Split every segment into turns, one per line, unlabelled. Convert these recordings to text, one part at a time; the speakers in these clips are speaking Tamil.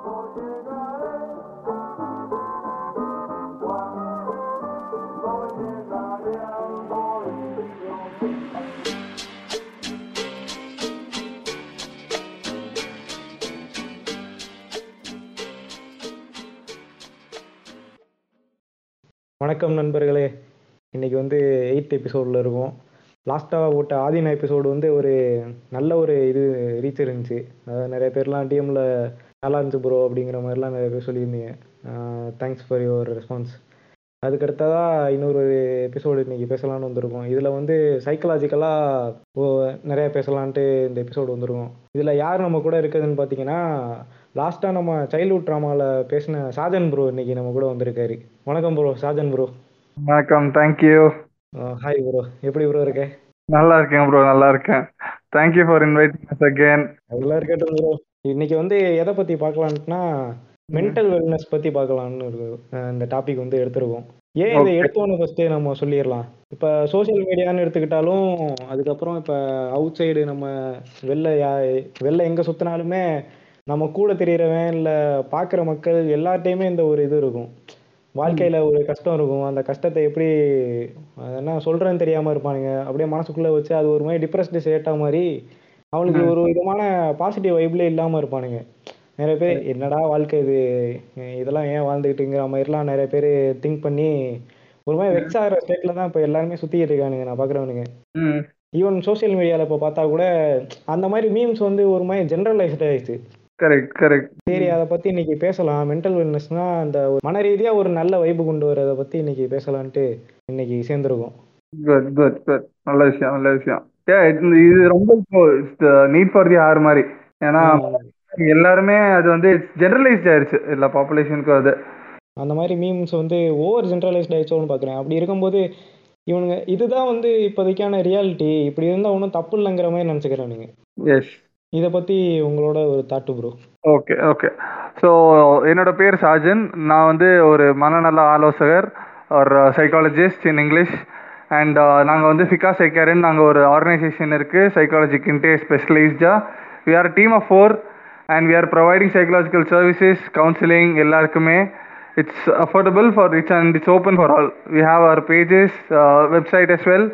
வணக்கம் நண்பர்களே இன்னைக்கு வந்து எயித் எபிசோடில் இருக்கோம் லாஸ்ட்டாக போட்ட ஆதினா எபிசோடு வந்து ஒரு நல்ல ஒரு இது ரீச் இருந்துச்சு அதாவது நிறைய பேர்லாம் டிஎம்மில் நல்லா இருந்துச்சு ப்ரோ அப்படிங்கிற மாதிரிலாம் நிறைய பேர் சொல்லியிருந்தீங்க தேங்க்ஸ் ஃபார் யுவர் ரெஸ்பான்ஸ் அதுக்கடுத்ததாக இன்னொரு எபிசோடு இன்னைக்கு பேசலாம்னு வந்திருக்கோம் இதில் வந்து சைக்கலாஜிக்கலாக நிறைய பேசலான்ட்டு இந்த எபிசோடு வந்திருக்கோம் இதில் யார் நம்ம கூட இருக்குதுன்னு பார்த்தீங்கன்னா லாஸ்ட்டாக நம்ம சைல்ட்ஹுட் ட்ராமாவில் பேசின சாஜன் ப்ரோ இன்னைக்கு நம்ம கூட வந்திருக்காரு வணக்கம் ப்ரோ சாஜன் ப்ரோ
வணக்கம் தேங்க்யூ
ஹாய் ப்ரோ எப்படி ப்ரோ இருக்க
நல்லா இருக்கேன் ப்ரோ நல்லா இருக்கேன் thank you for inviting us again
அதெல்லாம் இருக்கட்டும் ப்ரோ இன்னைக்கு வந்து எதை பற்றி பார்க்கலான்ட்டுனா மென்டல் வெல்னஸ் பற்றி பார்க்கலான்னு ஒரு அஹ், இந்த டாபிக் வந்து எடுத்திருக்கோம் ஏன் இதை
Okay.
எடுத்தோன்னு ஃபஸ்ட்டு நம்ம சொல்லிடலாம் இப்போ சோஷியல் மீடியான்னு எடுத்துக்கிட்டாலும் அதுக்கப்புறம் இப்போ அவுட் சைடு நம்ம வெளில யா வெளில எங்கே சுற்றினாலுமே நம்ம கூட தெரியறவன் இல்லை பார்க்குற மக்கள் எல்லார்ட்டையுமே இந்த ஒரு இது இருக்கும் வாழ்க்கையில் ஒரு கஷ்டம் இருக்கும் அந்த கஷ்டத்தை எப்படி அது என்ன சொல்கிறேன்னு தெரியாமல் இருப்பானுங்க அப்படியே மனசுக்குள்ளே வச்சு அது ஒரு மாதிரி டிப்ரெஸ்டு சேட்டா மாதிரி அவனுக்கு ஒரு விதமான பாசிட்டிவ் வைப்லேயே இல்லாமல் இருப்பானுங்க நிறைய பேர் என்னடா வாழ்க்கை இது இதெல்லாம் ஏன் வாழ்ந்துக்கிட்டுங்கிற மாதிரிலாம் நிறைய பேர் திங்க் பண்ணி ஒரு மாதிரி வெக்ஸ் ஆகிற ஸ்டேட்டில் தான் இப்போ எல்லாருமே சுற்றிக்கிட்டு இருக்கானுங்க நான் பார்க்குறவனுங்க
ம்
ஈவன் சோஷியல் மீடியாவில் இப்போ பார்த்தா கூட அந்த மாதிரி மீம்ஸ் வந்து ஒரு மாதிரி ஜென்ரலைஸ்ட் ஆயிடுச்சு
கரெக்ட் கரெக்ட்
சரி அதை பற்றி இன்னைக்கு பேசலாம் மென்டல் வெல்னஸ்னா அந்த ஒரு மன ரீதியாக ஒரு நல்ல வைப்பு கொண்டு வரதை பற்றி இன்னைக்கு பேசலான்ட்டு இன்னைக்கு சேர்ந்துருக்கோம்
குட் குட் குட் நல்ல விஷயம் நல்ல விஷயம் ஏ இது ரொம்ப இப்போ நீட் ஃபார் தி ஆர் மாதிரி ஏன்னா எல்லாருமே அது வந்து ஜெனரலைஸ்ட் ஆயிருச்சு எல்லா பாப்புலேஷனுக்கும் அது
அந்த மாதிரி மீம்ஸ் வந்து ஓவர் ஜென்ரலைஸ்ட் ஆயிடுச்சோன்னு பார்க்குறேன் அப்படி இருக்கும்போது இவனுங்க இதுதான் வந்து இப்போதைக்கான ரியாலிட்டி இப்படி இருந்தால் ஒன்றும் தப்பு இல்லைங்கிற மாதிரி நினச்சிக்கிறானுங்க
எஸ்
இதை பற்றி உங்களோட ஒரு thought bro
okay okay so என்னோட பேர் சாஜன் நான் வந்து ஒரு மனநல ஆலோசகர் ஒரு சைக்காலஜிஸ்ட் இன் இங்கிலீஷ் அண்ட் நாங்கள் வந்து ஃபிகா சைக்காரன் நாங்கள் ஒரு ஆர்கனைசேஷன் இருக்குது சைக்காலஜிக்கின்ட்டு ஸ்பெஷலைஸ்டாக we are team of four and we are providing psychological services counselling எல்லாருக்குமே it's affordable for it's and it's open for all we have our pages website as well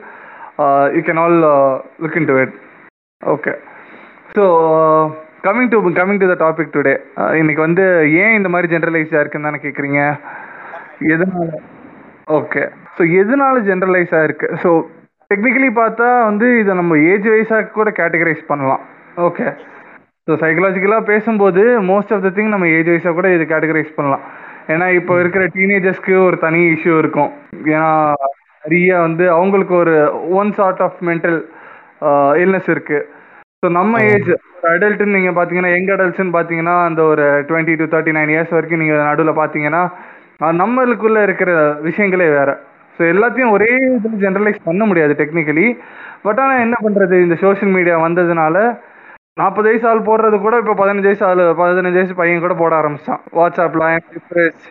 you can all look in to it okay so coming to coming to the topic today இன்னைக்கு வந்து ஏன் இந்த மாதிரி ஜென்ரலைஸாக இருக்குன்னு தானே கேட்குறீங்க எதனால ஓகே ஸோ எதனால ஜென்ரலைஸ் ஆயிருக்கு ஸோ டெக்னிக்கலி பார்த்தா வந்து இதை நம்ம ஏஜ் வைஸாக கூட கேட்டகரைஸ் பண்ணலாம் ஓகே ஸோ சைக்கலாஜிக்கலாக பேசும்போது மோஸ்ட் ஆஃப் த திங் நம்ம ஏஜ் வைஸாக கூட இது கேட்டகரைஸ் பண்ணலாம் ஏன்னா இப்போ இருக்கிற டீனேஜர்ஸ்க்கு ஒரு தனி இஷ்யூ இருக்கும் ஏன்னா நிறைய வந்து அவங்களுக்கு ஒரு one sort of mental illness இருக்கு ஸோ நம்ம ஏஜ் ஒரு அடல்ட்டுன்னு நீங்கள் பார்த்தீங்கன்னா யங் அடல்ட்ஸ்னு பார்த்தீங்கன்னா அந்த ஒரு twenty two thirty nine years வரைக்கும் நீங்கள் நடுவில் பார்த்தீங்கன்னா அஹ் நம்மளுக்குள்ள இருக்கிற விஷயங்களே வேற ஸோ எல்லாத்தையும் ஒரே இதில் ஜென்ரலைஸ் பண்ண முடியாது டெக்னிக்கலி பட் ஆனால் என்ன பண்ணுறது இந்த சோஷியல் மீடியா வந்ததுனால நாற்பது வயசு ஆள் போடுறது கூட இப்போ பதினஞ்சு வயசு ஆள் பதினஞ்சு வயசு பையன் கூட போட ஆரம்பிச்சான் வாட்ஸ்அப்பில் I depress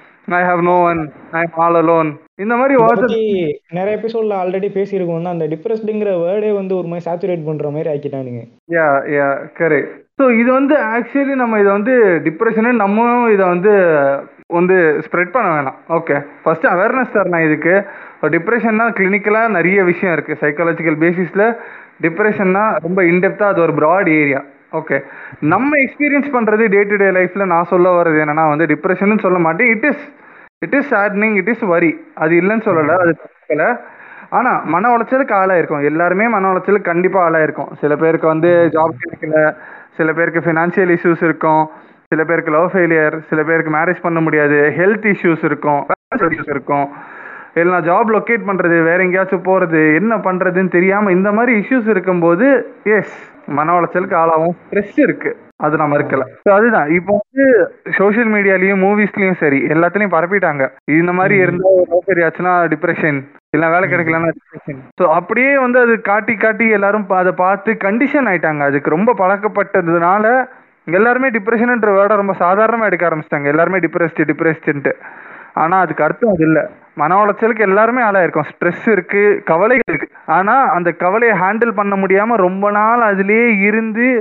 I have no one I all alone இந்த மாதிரி
இதை
வாட்ஸ்அப்
பற்றி நிறைய எபிசோடில் ஆல்ரெடி பேசியிருக்கோம் தான் அந்த டிப்ரெஸ்டுங்கிற வேர்டே வந்து ஒரு மாதிரி சேச்சுரேட் பண்ணுற மாதிரி ஆக்கிட்டானுங்க
யா யா கரெக்ட் ஸோ இது வந்து ஆக்சுவலி நம்ம இதை வந்து டிப்ரெஷனு நம்மளும் இதை வந்து வந்து ஸ்ப்ரெட் பண்ண வேணாம் ஓகே ஃபர்ஸ்ட் அவேர்னஸ் தரணும் இதுக்கு டிப்ரெஷன்னா கிளினிக்கலாக நிறைய விஷயம் இருக்குது சைக்காலஜிக்கல் பேசிஸில் டிப்ரெஷன்னா ரொம்ப இன்டெப்த்தாக அது ஒரு ப்ராட் ஏரியா ஓகே நம்ம எக்ஸ்பீரியன்ஸ் பண்ணுறது டே டு டே லைஃப்பில் நான் சொல்ல வர்றது என்னன்னா வந்து டிப்ரெஷன் சொல்ல மாட்டேன் it is it is saddening it is worry அது இல்லைன்னு சொல்லலை அது தப்பிக்கல ஆனா மன உளைச்சலுக்கு ஆளாயிருக்கும் எல்லாருமே மன உளைச்சலுக்கு கண்டிப்பா ஆளாயிருக்கும் சில பேருக்கு வந்து ஜாப் கிடைக்கல சில பேருக்கு ஃபினான்ஷியல் இஷ்யூஸ் இருக்கும் சில பேருக்கு லவ் ஃபெயிலியர் சில பேருக்கு மேரேஜ் பண்ண முடியாது ஹெல்த் இஷ்யூஸ் இருக்கும் இஷ்யூஸ் இருக்கும் இல்லை ஜாப் லொக்கேட் பண்றது வேற எங்கேயாச்சும் போறது என்ன பண்றதுன்னு தெரியாம இந்த மாதிரி இஷ்யூஸ் இருக்கும்போது எஸ் மன உளைச்சலுக்கு ஆளாகும் ஸ்ட்ரெஸ் இருக்கு அது நம்ம இருக்கல ஸோ அதுதான் இப்போ வந்து சோஷியல் மீடியாலயும் மூவிஸ்லயும் சரி எல்லாத்துலயும் பரப்பிட்டாங்க இந்த மாதிரி இருந்தா ஒரு லவ் ஃபெயிலியர் ஆச்சுன்னா டிப்ரெஷன் இல்ல வேலை கிடைக்கலன்னா டிப்ரெஷன் ஸோ அப்படியே வந்து அது காட்டி காட்டி எல்லாரும் பா- அதை பார்த்து கண்டிஷன் ஆயிட்டாங்க அதுக்கு ரொம்ப பழக்கப்பட்டதுனால எல்லாருமே டிப்ரெஷன்ன்ற வேர்டை ரொம்ப சாதாரணமா எடுக்க ஆரம்பிச்சிட்டாங்க எல்லாருமே டிப்ரெஸ்டு டிப்ரெஸ்டுன்ட்டு ஆனா அதுக்கு அர்த்தம் அது இல்ல மன உளைச்சலுக்கு எல்லாருமே ஆளாயிருக்கும் ஸ்ட்ரெஸ் இருக்கு கவலைகள் இருக்கு ஆனா அந்த கவலையை ஹேண்டில் பண்ண முடியாம ரொம்ப நாள் அதுலயே இருந்து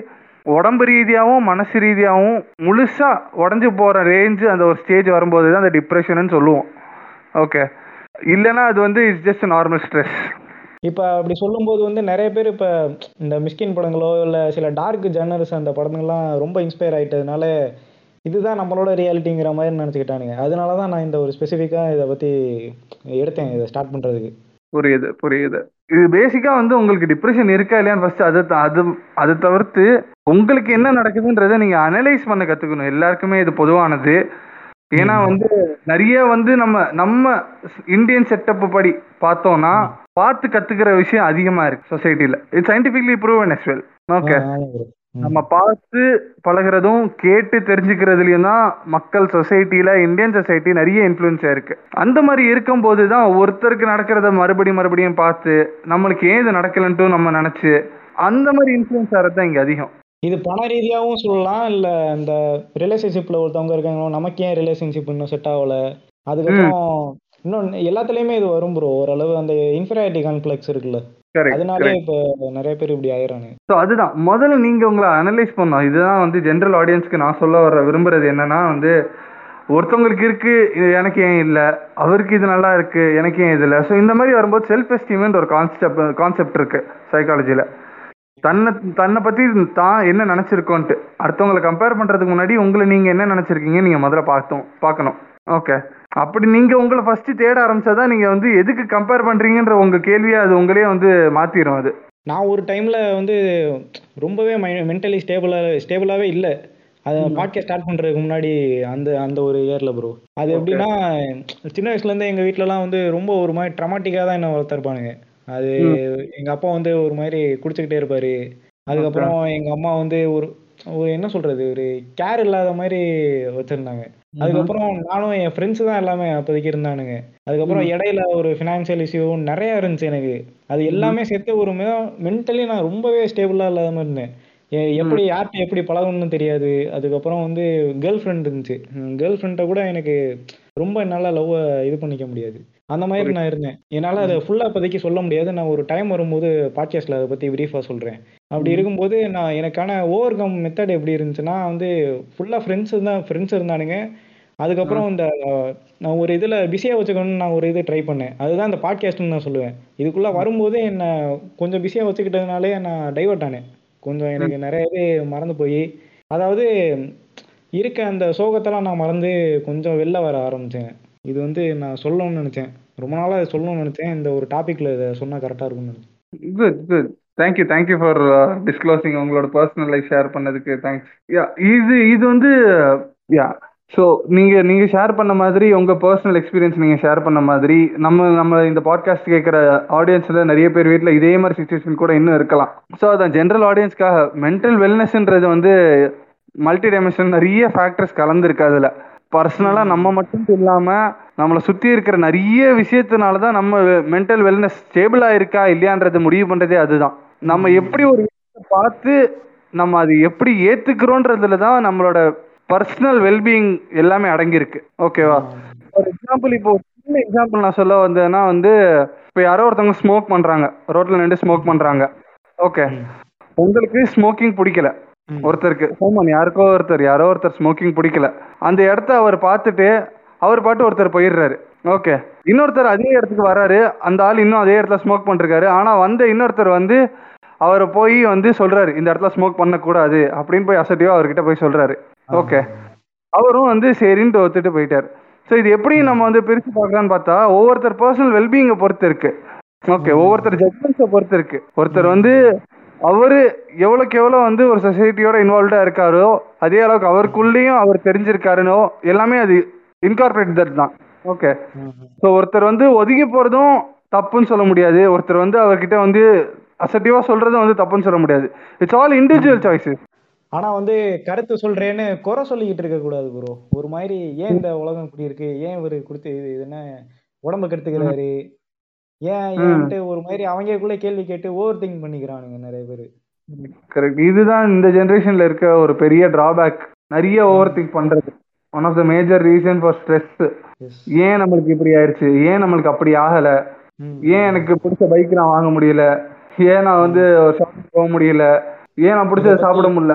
உடம்பு ரீதியாகவும் மனசு ரீதியாகவும் முழுசா உடஞ்சு போற ரேஞ்சு அந்த ஒரு ஸ்டேஜ் வரும்போது தான் அந்த டிப்ரெஷன் சொல்லுவோம் ஓகே இல்லைன்னா அது வந்து இட்ஸ் ஜஸ்ட் நார்மல் ஸ்ட்ரெஸ்
இப்போ அப்படி சொல்லும்போது வந்து நிறைய பேர் இப்போ இந்த மிஸ்கின் படங்களோ இல்லை சில டார்க் ஜன்னர்ஸ் அந்த படங்கள்லாம் ரொம்ப இன்ஸ்பயர் ஆயிட்டதுனால இதுதான் நம்மளோட ரியாலிட்டிங்கிற மாதிரி நினச்சிக்கிட்டானுங்க அதனால தான் நான் இந்த ஒரு ஸ்பெசிஃபிக்காக இதை பற்றி எடுத்தேன் இதை ஸ்டார்ட் பண்ணுறதுக்கு
புரியுது புரியுது இது பேசிக்கா வந்து உங்களுக்கு டிப்ரெஷன் இருக்கா இல்லையான்னு ஃபர்ஸ்ட் அது அது அதை தவிர்த்து உங்களுக்கு என்ன நடக்குதுன்றதை நீங்க அனலைஸ் பண்ண கத்துக்கணும் எல்லாருக்குமே இது பொதுவானது ஏன்னா வந்து நிறைய வந்து நம்ம நம்ம இந்தியன் செட்டப் படி பார்த்தோம்னா பார்த்து கத்துக்கிற விஷயம் அதிகமா இருக்கு சொசைட்டில it's scientifically proven as well okay
ஆமாம் bro. ம்.
நம்ம பார்த்து பழகுறதும் கேட்டு தெரிஞ்சுக்கிறதுலயும் தான் மக்கள் சொசைட்டில இந்தியன் சொசைட்டி நிறைய இன்ஃப்ளூயன்ஸா இருக்கு அந்த மாதிரி இருக்கும்போது தான் ஒருத்தருக்கு நடக்கிறத மறுபடியும் மறுபடியும் பார்த்து நம்மளுக்கு ஏன் இது நடக்கலன்ட்டு நம்ம நினைச்சு அந்த மாதிரி இன்ஃப்ளூயன்ஸ் ஆகிறது தான் இங்க அதிகம்
இது பண ரீதியாகவும் சொல்லலாம் இல்லை இந்த ரிலேஷன்ஷிப்பில் ஒருத்தவங்க இருக்காங்க நமக்கு ஏன் ரிலேஷன்ஷிப் இன்னும் செட் ஆகலை அதுக்கப்புறம் இன்னும் எல்லாத்துலேயுமே இது வரும் ப்ரோ ஓரளவு அந்த இன்ஃபீரியாரிட்டி கான்ஃப்ளெக்ஸ் இருக்குல்ல
கரெக்ட்
அதனாலே இப்போ நிறைய பேர் இப்படி ஆயிடுறாங்க
ஸோ அதுதான் முதல்ல நீங்க உங்களை அனலைஸ் பண்ணணும் இதுதான் வந்து ஜென்ரல் ஆடியன்ஸ்க்கு நான் சொல்ல வர விரும்புறது என்னன்னா வந்து ஒருத்தவங்களுக்கு இருக்கு இது எனக்கு ஏன் இல்லை அவருக்கு இது நல்லா இருக்கு எனக்கு ஏன் இது இல்லை ஸோ இந்த மாதிரி வரும்போது செல்ஃப் எஸ்டீம்ன்ற ஒரு கான்செப்ட் கான்செப்ட் இருக்கு சைக்காலஜில தன்னை தன்னை பத்தி தான் என்ன நினைச்சிருக்கோன்ட்டு அடுத்தவங்களை கம்பேர் பண்றதுக்கு முன்னாடி உங்களை நீங்க என்ன நினைச்சிருக்கீங்க நீங்க முதல்ல பார்த்தோம் பார்க்கணும் ஓகே அப்படி நீங்க உங்களை ஃபர்ஸ்ட் தேட ஆரம்பிச்சாதான் நீங்க வந்து எதுக்கு கம்பேர் பண்றீங்கன்ற உங்க கேள்வியை அது உங்களே வந்து மாத்திரும் அது
நான் ஒரு டைமில் வந்து ரொம்பவே மை மென்டலி ஸ்டேபிளாக ஸ்டேபிளாகவே இல்லை அதை பாட்காஸ்ட் ஸ்டார்ட் பண்ணுறதுக்கு முன்னாடி அந்த அந்த ஒரு இயரில் ப்ரோ அது எப்படின்னா சின்ன வயசுலேருந்தே எங்கள் வீட்டிலலாம் வந்து ரொம்ப ஒரு மாதிரி ட்ரமாட்டிக்காக தான் என்ன வளர்த்துருப்பானுங்க அது எங்கள் அப்பா வந்து ஒரு மாதிரி குடிச்சுக்கிட்டே இருப்பார் அதுக்கப்புறம் எங்கள் அம்மா வந்து ஒரு ஒரு என்ன சொல்கிறது ஒரு கேர் இல்லாத மாதிரி வச்சுருந்தாங்க அதுக்கப்புறம் நானும் என் ஃப்ரெண்ட்ஸு தான் எல்லாமே அப்போதைக்கு இருந்தானுங்க அதுக்கப்புறம் இடையில ஒரு ஃபினான்ஷியல் இஷ்யூ நிறைய இருந்துச்சு எனக்கு அது எல்லாமே சேர்த்து ஒரு மென்டலி நான் ரொம்பவே ஸ்டேபிளாக இல்லாத மாதிரி இருந்தேன் எ- எப்படி யார்கிட்ட எப்படி பழகணும்னு தெரியாது அதுக்கப்புறம் வந்து கேர்ள் ஃப்ரெண்ட் இருந்துச்சு கேர்ள் ஃப்ரெண்ட்டை கூட எனக்கு ரொம்ப என்னால் லவ்வை இது பண்ணிக்க முடியாது அந்த மாதிரி நான் இருந்தேன் என்னால் அதை ஃபுல்லாக இப்போதைக்கு சொல்ல முடியாது நான் ஒரு டைம் வரும்போது பாட்காஸ்ட்டில் அதை பற்றி பிரீஃபாக சொல்கிறேன் அப்படி இருக்கும்போது நான் எனக்கான ஓவர் கம் மெத்தட் எப்படி இருந்துச்சுன்னா வந்து ஃபுல்லாக ஃப்ரெண்ட்ஸ் தான் ஃப்ரெண்ட்ஸ் இருந்தானுங்க அதுக்கப்புறம் இந்த அஹ், நான் ஒரு இதில் பிஸியாக வச்சுக்கணும்னு நான் ஒரு இது ட்ரை பண்ணேன் அதுதான் இந்த பாட்காஸ்ட்னு நான் சொல்லுவேன் இதுக்குள்ளே வரும்போது என்னை கொஞ்சம் பிஸியாக வச்சுக்கிட்டதுனாலே நான் டைவர்ட் ஆனேன் கொஞ்சம் எனக்கு நிறைய இது மறந்து போய் அதாவது இருக்க அந்த சோகத்தெல்லாம் நான் மறந்து கொஞ்சம் வெளில வர ஆரம்பித்தேன் இது வந்து நான் சொல்லணும்னு நினச்சேன் ரொம்ப நாளாக இதை சொல்லணும்னு நினச்சேன் இந்த ஒரு டாப்பிக்கில் இதை சொன்னால் கரெக்டாக இருக்கும்னு நினச்சேன்
good good thank you thank you for disclosing உங்களோட பர்சனல் லைஃப் ஷேர் பண்ணதுக்கு தேங்க்ஸ் யா இது இது வந்து யா ஸோ நீங்க நீங்க ஷேர் பண்ண மாதிரி உங்க பர்சனல் எக்ஸ்பீரியன்ஸ் நீங்க ஷேர் பண்ண மாதிரி நம்ம நம்ம இந்த பாட்காஸ்ட் கேட்குற ஆடியன்ஸ்ல நிறைய பேர் வீட்டில் இதே மாதிரி சுச்சுவேஷன் கூட இன்னும் இருக்கலாம் ஸோ அதான் ஜென்ரல் ஆடியன்ஸ்க்காக மென்டல் வெல்னஸ்ன்றது வந்து மல்டி டைமென்ஷன் நிறைய ஃபேக்டர்ஸ் கலந்துருக்கு அதுல பர்சனலா நம்ம மட்டும் இல்லாம நம்மளை சுத்தி இருக்கிற நிறைய விஷயத்தினால தான் நம்ம மென்டல் வெல்னஸ் ஸ்டேபிளா இருக்கா இல்லையான்றதை முடிவு பண்றதே அதுதான் நம்ம எப்படி ஒரு விஷயத்தை பார்த்து நம்ம அது எப்படி ஏத்துக்கிறோன்றதுல தான் நம்மளோட பர்சனல் வெல்பீயிங் எல்லாமே அடங்கியிருக்கு ஓகேவா ஃபார் எக்ஸாம்பிள் இப்போ ஒரு சின்ன எக்ஸாம்பிள் நான் சொல்ல வந்தேன்னா வந்து இப்போ யாரோ ஒருத்தவங்க ஸ்மோக் பண்றாங்க ரோட்ல நின்று ஸ்மோக் பண்றாங்க ஓகே உங்களுக்கு ஸ்மோக்கிங் பிடிக்கல ஒருத்தருக்கு சோமன் யாருக்கோ ஒருத்தர் யாரோ ஒருத்தர் ஸ்மோக்கிங் பிடிக்கல அந்த இடத்த அவர் பார்த்துட்டு அவர் பாட்டு ஒருத்தர் போயிடுறாரு ஓகே இன்னொருத்தர் அதே இடத்துக்கு வராரு அந்த ஆள் இன்னும் அதே இடத்துல ஸ்மோக் பண்ணிருக்காரு ஆனா வந்த இன்னொருத்தர் வந்து அவரை போய் வந்து சொல்றாரு இந்த இடத்துல ஸ்மோக் பண்ணக்கூடாது அப்படின்னு போய் அசட்டிவா அவர்கிட்ட போய் சொல்றாரு ஓகே அவரும் வந்து சரின்ட்டு ஒத்துட்டு போயிட்டார் ஸோ இது எப்படி நம்ம வந்து பிரிச்சு பார்க்கலாம்னு பார்த்தா ஒவ்வொருத்தர் பர்சனல் வெல்பீயிங்கை பொறுத்து இருக்கு ஓகே ஒவ்வொருத்தர் ஜட்மெண்ட்ஸை பொறுத்து இருக்கு ஒருத்தர் வந்து அவரு எவ்வளோக்கு எவ்வளோ வந்து ஒரு சொசைட்டியோட இன்வால்வ்டா இருக்காரோ அதே அளவுக்கு அவருக்குள்ளேயும் அவர் தெரிஞ்சிருக்காருனோ எல்லாமே அது இன்கார்பரேட் தட் தான் ஓகே ஸோ ஒருத்தர் வந்து ஒதுங்கி போறதும் தப்புன்னு சொல்ல முடியாது ஒருத்தர் வந்து அவர்கிட்ட வந்து அசட்டிவா சொல்றதும் வந்து தப்புன்னு சொல்ல முடியாது இட்ஸ் ஆல் இண்டிவிஜுவல் சாய்ஸஸ்
ஆனா வந்து கருத்து சொல்றேன்னு குறை சொல்லிக்கிட்டு இருக்க கூடாது ப்ரோ ஒரு மாதிரி ஏன் இந்த உலகம் இப்படி இருக்கு ஏன் இவரு கொடுத்து இது இது என்ன உடம்ப கெடுத்துக்கிறாரு ஏன் ஏன்ட்டு ஒரு மாதிரி அவங்களுக்குள்ள கேள்வி கேட்டு ஓவர் திங்க் பண்ணிக்கிறானுங்க நிறைய பேர்
கரெக்ட் இதுதான் இந்த ஜெனரேஷன்ல இருக்க ஒரு பெரிய டிராபேக் நிறைய ஓவர் திங்க் பண்றது one of the major reason for stress ஏன் நம்மளுக்கு இப்படி ஆயிடுச்சு ஏன் நம்மளுக்கு அப்படி ஆகல ஏன் எனக்கு பிடிச்ச பைக் நான் வாங்க முடியல ஏன் நான் வந்து ஷாப்பிங் போக முடியல ஏன் நான் பிடிச்சத சாப்பிட முடியல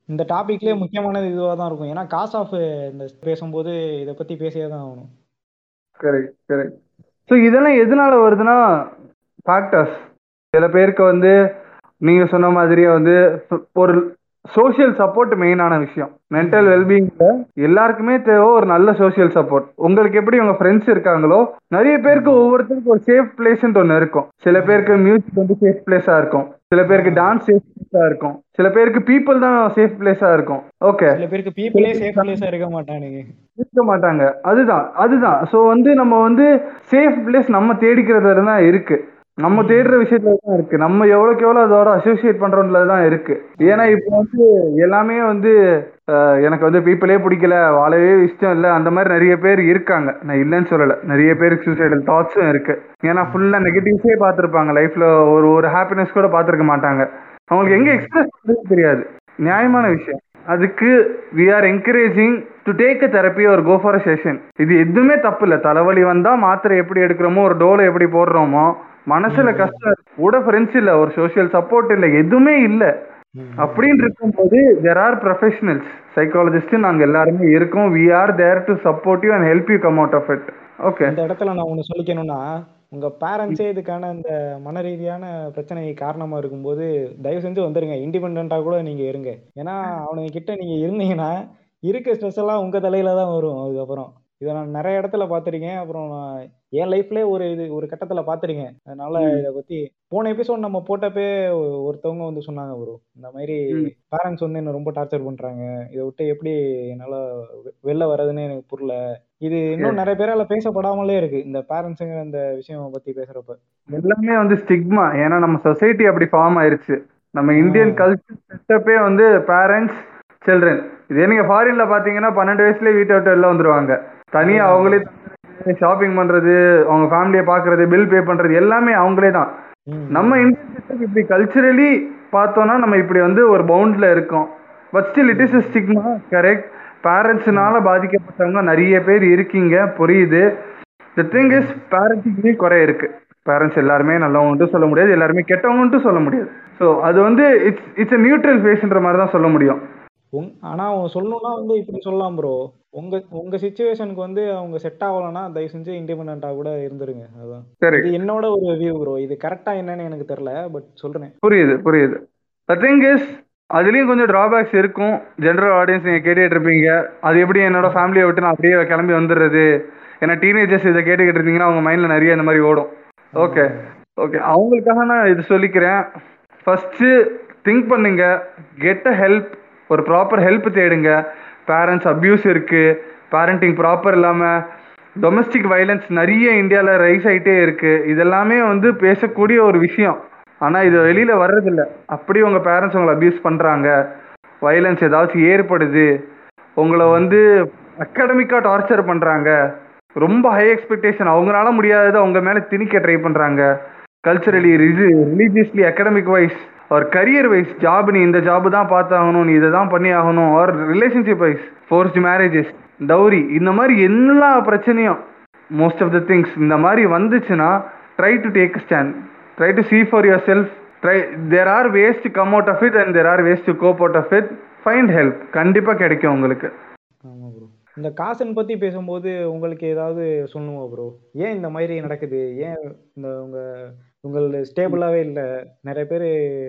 இந்த டாபிக்லயே முக்கியமானது இதுவா தான் இருக்கும் ஏன்னா காஸ் ஆஃப் இந்த பேசும்போது இதை பத்தி பேசியே தான் ஆகணும்
கரெக்ட் கரெக்ட் ஸோ இதெல்லாம் எதனால வருதுன்னா ஃபேக்டர்ஸ் சில பேருக்கு வந்து நீங்க சொன்ன மாதிரியே வந்து ஒரு சோஷியல் சப்போர்ட் மெயினான விஷயம் மென்டல் வெல்பீயிங்ல எல்லாருக்குமே தேவை ஒரு நல்ல சோஷியல் சப்போர்ட் உங்களுக்கு எப்படி உங்க ஃப்ரெண்ட்ஸ் இருக்காங்களோ நிறைய பேருக்கு ஒவ்வொருத்தருக்கும் ஒரு சேஃப் பிளேஸ்ன்ட்டு ஒன்று இருக்கும் சில பேருக்கு மியூசிக் வந்து சேஃப் பிளேஸா இருக்கும் சில பேருக்கு டான்ஸ் சேஃப் பிளேஸா இருக்கும் சில பேருக்கு பீப்புள் தான் சேஃப் பிளேஸா இருக்கும் ஓகே
சில பேருக்கு பீப்புளே சேஃப் பிளேஸா இருக்க மாட்டானுங்க
இருக்க மாட்டாங்க அதுதான் அதுதான் ஸோ வந்து நம்ம வந்து சேஃப் பிளேஸ் நம்ம தேடிக்கிறதுல தான் இருக்கு நம்ம தேடுற விஷயத்துல தான் இருக்கு நம்ம எவ்வளவுக்கு எவ்வளவு அதோட அசோசியேட் பண்றோம்ல தான் இருக்கு ஏன்னா இப்போ வந்து எல்லாமே வந்து அஹ், எனக்கு வந்து பீப்புளே பிடிக்கல வாழவே இஷ்டம் இல்லை அந்த மாதிரி நிறைய பேர் இருக்காங்க நான் இல்லைன்னு சொல்லல நிறைய பேருக்கு சூசைடல் தாட்ஸும் இருக்கு ஏன்னா ஃபுல்லா நெகட்டிவ்ஸே பார்த்துருப்பாங்க லைஃப்ல ஒரு ஒரு ஹாப்பினஸ் கூட பார்த்துருக்க மாட்டாங்க அவங்களுக்கு எங்க எக்ஸ்பிரஸ் பண்ணவே தெரியாது நியாயமான விஷயம் அதுக்கு we are encouraging to take a therapy ஒரு கோ ஃபார் அ செஷன் இது எதுவுமே தப்பு இல்லை தலைவலி வந்தா மாத்திரை எப்படி எடுக்கிறோமோ ஒரு டோலை எப்படி போடுறோமோ மனசுல கஷ்டம் இருக்கு. கூட ஃப்ரெண்ட்ஸ் இல்ல ஒரு சோஷியல் சப்போர்ட் இல்ல எதுவுமே இல்ல அப்படின்னு இருக்கும்போது தெர் ஆர் ப்ரொஃபஷனல்ஸ் சைக்காலஜிஸ்ட் நாங்க எல்லாருமே இருக்கோம் we are there to support you and help you come out of it okay
இந்த இடத்துல நான் ஒண்ணு சொல்லிக்கணும்னா உங்க பேரண்ட்ஸே இதுக்கான இந்த மன ரீதியான பிரச்சனை காரணமா இருக்கும்போது தயவு செஞ்சு வந்துருங்க இண்டிபெண்டா கூட நீங்க இருங்க ஏன்னா அவனுங்க கிட்ட நீங்க இருந்தீங்கன்னா இருக்க ஸ்ட்ரெஸ் எல்லாம் உங்க தலையில தான் வரும் அதுக்கப்புறம் இதை நான் நிறைய இடத்துல பார்த்திருக்கேன் அப்புறம் நான் என் லைஃப்லயே ஒரு இது ஒரு கட்டத்துல பார்த்திருக்கேன் அதனால இதை பத்தி போன எபிசோட் நம்ம போட்டப்பே ஒ- ஒருத்தவங்க வந்து சொன்னாங்க ப்ரோ இந்த மாதிரி
ம்.
பேரண்ட்ஸ் வந்து என்ன ரொம்ப டார்ச்சர் பண்றாங்க இதை விட்டு எப்படி என்னால வெ- வெளில வர்றதுன்னு எனக்கு புரியல இது இன்னும் நிறைய பேரால பேசப்படாமலே இருக்கு இந்த பேரண்ட்ஸுங்கிற இந்த விஷயம் பத்தி பேசுறப்ப
எல்லாமே வந்து ஸ்டிக்மா ஏன்னா நம்ம சொசைட்டி அப்படி ஃபார்ம் ஆயிருச்சு நம்ம இந்தியன் கல்ச்சர் செட்டப்பே வந்து பேரண்ட்ஸ் சில்ட்ரன் இதே நீங்க ஃபாரின்ல பாத்தீங்கன்னா பன்னெண்டு வயசுலயே வீட்டை விட்டு வெளில வந்துருவாங்க தனியா அவங்களே ஷாப்பிங் பண்றது அவங்க ஃபேமிலியை பாக்குறது பில் பே பண்றது எல்லாமே அவங்களே தான்
ம்.
நம்ம இந்தியன் சிஸ்டம் இப்படி கல்ச்சரலி பார்த்தோம்னா நம்ம இப்படி வந்து ஒரு பவுண்ட்ல இருக்கோம் but still it is stigma correct பேரண்ட்ஸ்னால பாதிக்கப்பட்டவங்க நிறைய பேர் இருக்கீங்க புரியுது த திங் இஸ் பேரண்டிங்லேயும் குறை இருக்கு பேரண்ட்ஸ் எல்லாருமே நல்லவங்கன்ட்டு சொல்ல முடியாது எல்லாருமே கெட்டவங்கன்ட்டு சொல்ல முடியாது ஸோ அது வந்து இட்ஸ் இட்ஸ் a நியூட்ரல் ஃபேஸ்ன்ற மாதிரி தான் சொல்ல முடியும்
உங் ஆனா அவன் சொல்லணும்னா வந்து இப்படி சொல்லலாம் ப்ரோ உங்க உங்க சுச்சுவேஷனுக்கு வந்து அவங்க செட் ஆகலைன்னா தயவு செஞ்சு இண்டிபெண்டா கூட இருந்துருங்க அதான்
சரி
இது என்னோட ஒரு வியூ ப்ரோ இது கரெக்டா என்னன்னு எனக்கு தெரியல பட் சொல்றேன்
புரியுது புரியுது த திங் இஸ் அதுலேயும் கொஞ்சம் ட்ராபேக்ஸ் இருக்கும் ஜென்ரல் ஆடியன்ஸ் நீங்கள் கேட்டுட்டு இருப்பீங்க அது எப்படி என்னோட ஃபேமிலியை விட்டு நான் அப்படியே கிளம்பி வந்துடுறது ஏன்னா டீனேஜர்ஸ் இதை கேட்டுக்கிட்டு இருந்தீங்கன்னா அவங்க மைண்டில் நிறைய இந்த மாதிரி ஓடும் ஓகே ஓகே அவங்களுக்காக நான் இது சொல்லிக்கிறேன் ஃபஸ்ட்டு திங்க் பண்ணுங்க கெட் அ ஹெல்ப் ஒரு ப்ராப்பர் ஹெல்ப் தேடுங்க பேரண்ட்ஸ் அப்யூஸ் இருக்குது பேரண்டிங் ப்ராப்பர் இல்லாமல் டொமஸ்டிக் வயலன்ஸ் நிறைய இந்தியாவில் ரைஸ் ஆகிட்டே இருக்குது இதெல்லாமே வந்து பேசக்கூடிய ஒரு விஷயம் ஆனால் இது வெளியில் வர்றதில்ல அப்படி உங்கள் பேரண்ட்ஸ் உங்களை அப்யூஸ் பண்ணுறாங்க வயலன்ஸ் ஏதாச்சும் ஏற்படுது உங்களை வந்து அகாடமிக்காக டார்ச்சர் பண்ணுறாங்க ரொம்ப ஹை எக்ஸ்பெக்டேஷன் அவங்களால முடியாததை உங்க மேலே திணிக்க ட்ரை பண்ணுறாங்க கல்ச்சரலி ரிலீஜியஸ்லி அகாடமிக் வைஸ் ஒரு கரியர் வைஸ் ஜாப் நீ இந்த ஜாப் தான் பார்த்தாகணும் நீ இதை தான் பண்ணி ஆகணும் ஒரு relationship wise forced marriages dowry இந்த மாதிரி எல்லா பிரச்சனையும் மோஸ்ட் ஆஃப் த திங்ஸ் இந்த மாதிரி வந்துச்சுன்னா try to take stand try to see for yourself try there are ways to come out of it and there are ways to cope out of it find help கண்டிப்பாக கிடைக்கும் உங்களுக்கு
ஆமா ப்ரோ இந்த காசன் பத்தி பேசும்போது உங்களுக்கு ஏதாவது சொல்லணுமா ப்ரோ ஏன் இந்த மாதிரி நடக்குது ஏன் இந்த உங்க உங்கள ஸ்டேபிளாவே இல்ல நிறைய பேர்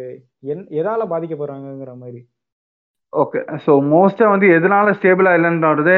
என் எதால பாதிக்கப்படுறாங்கங்கிற மாதிரி
ஓகே ஸோ மோஸ்ட்டாக வந்து எதனால ஸ்டேபிளாக இல்லைன்றது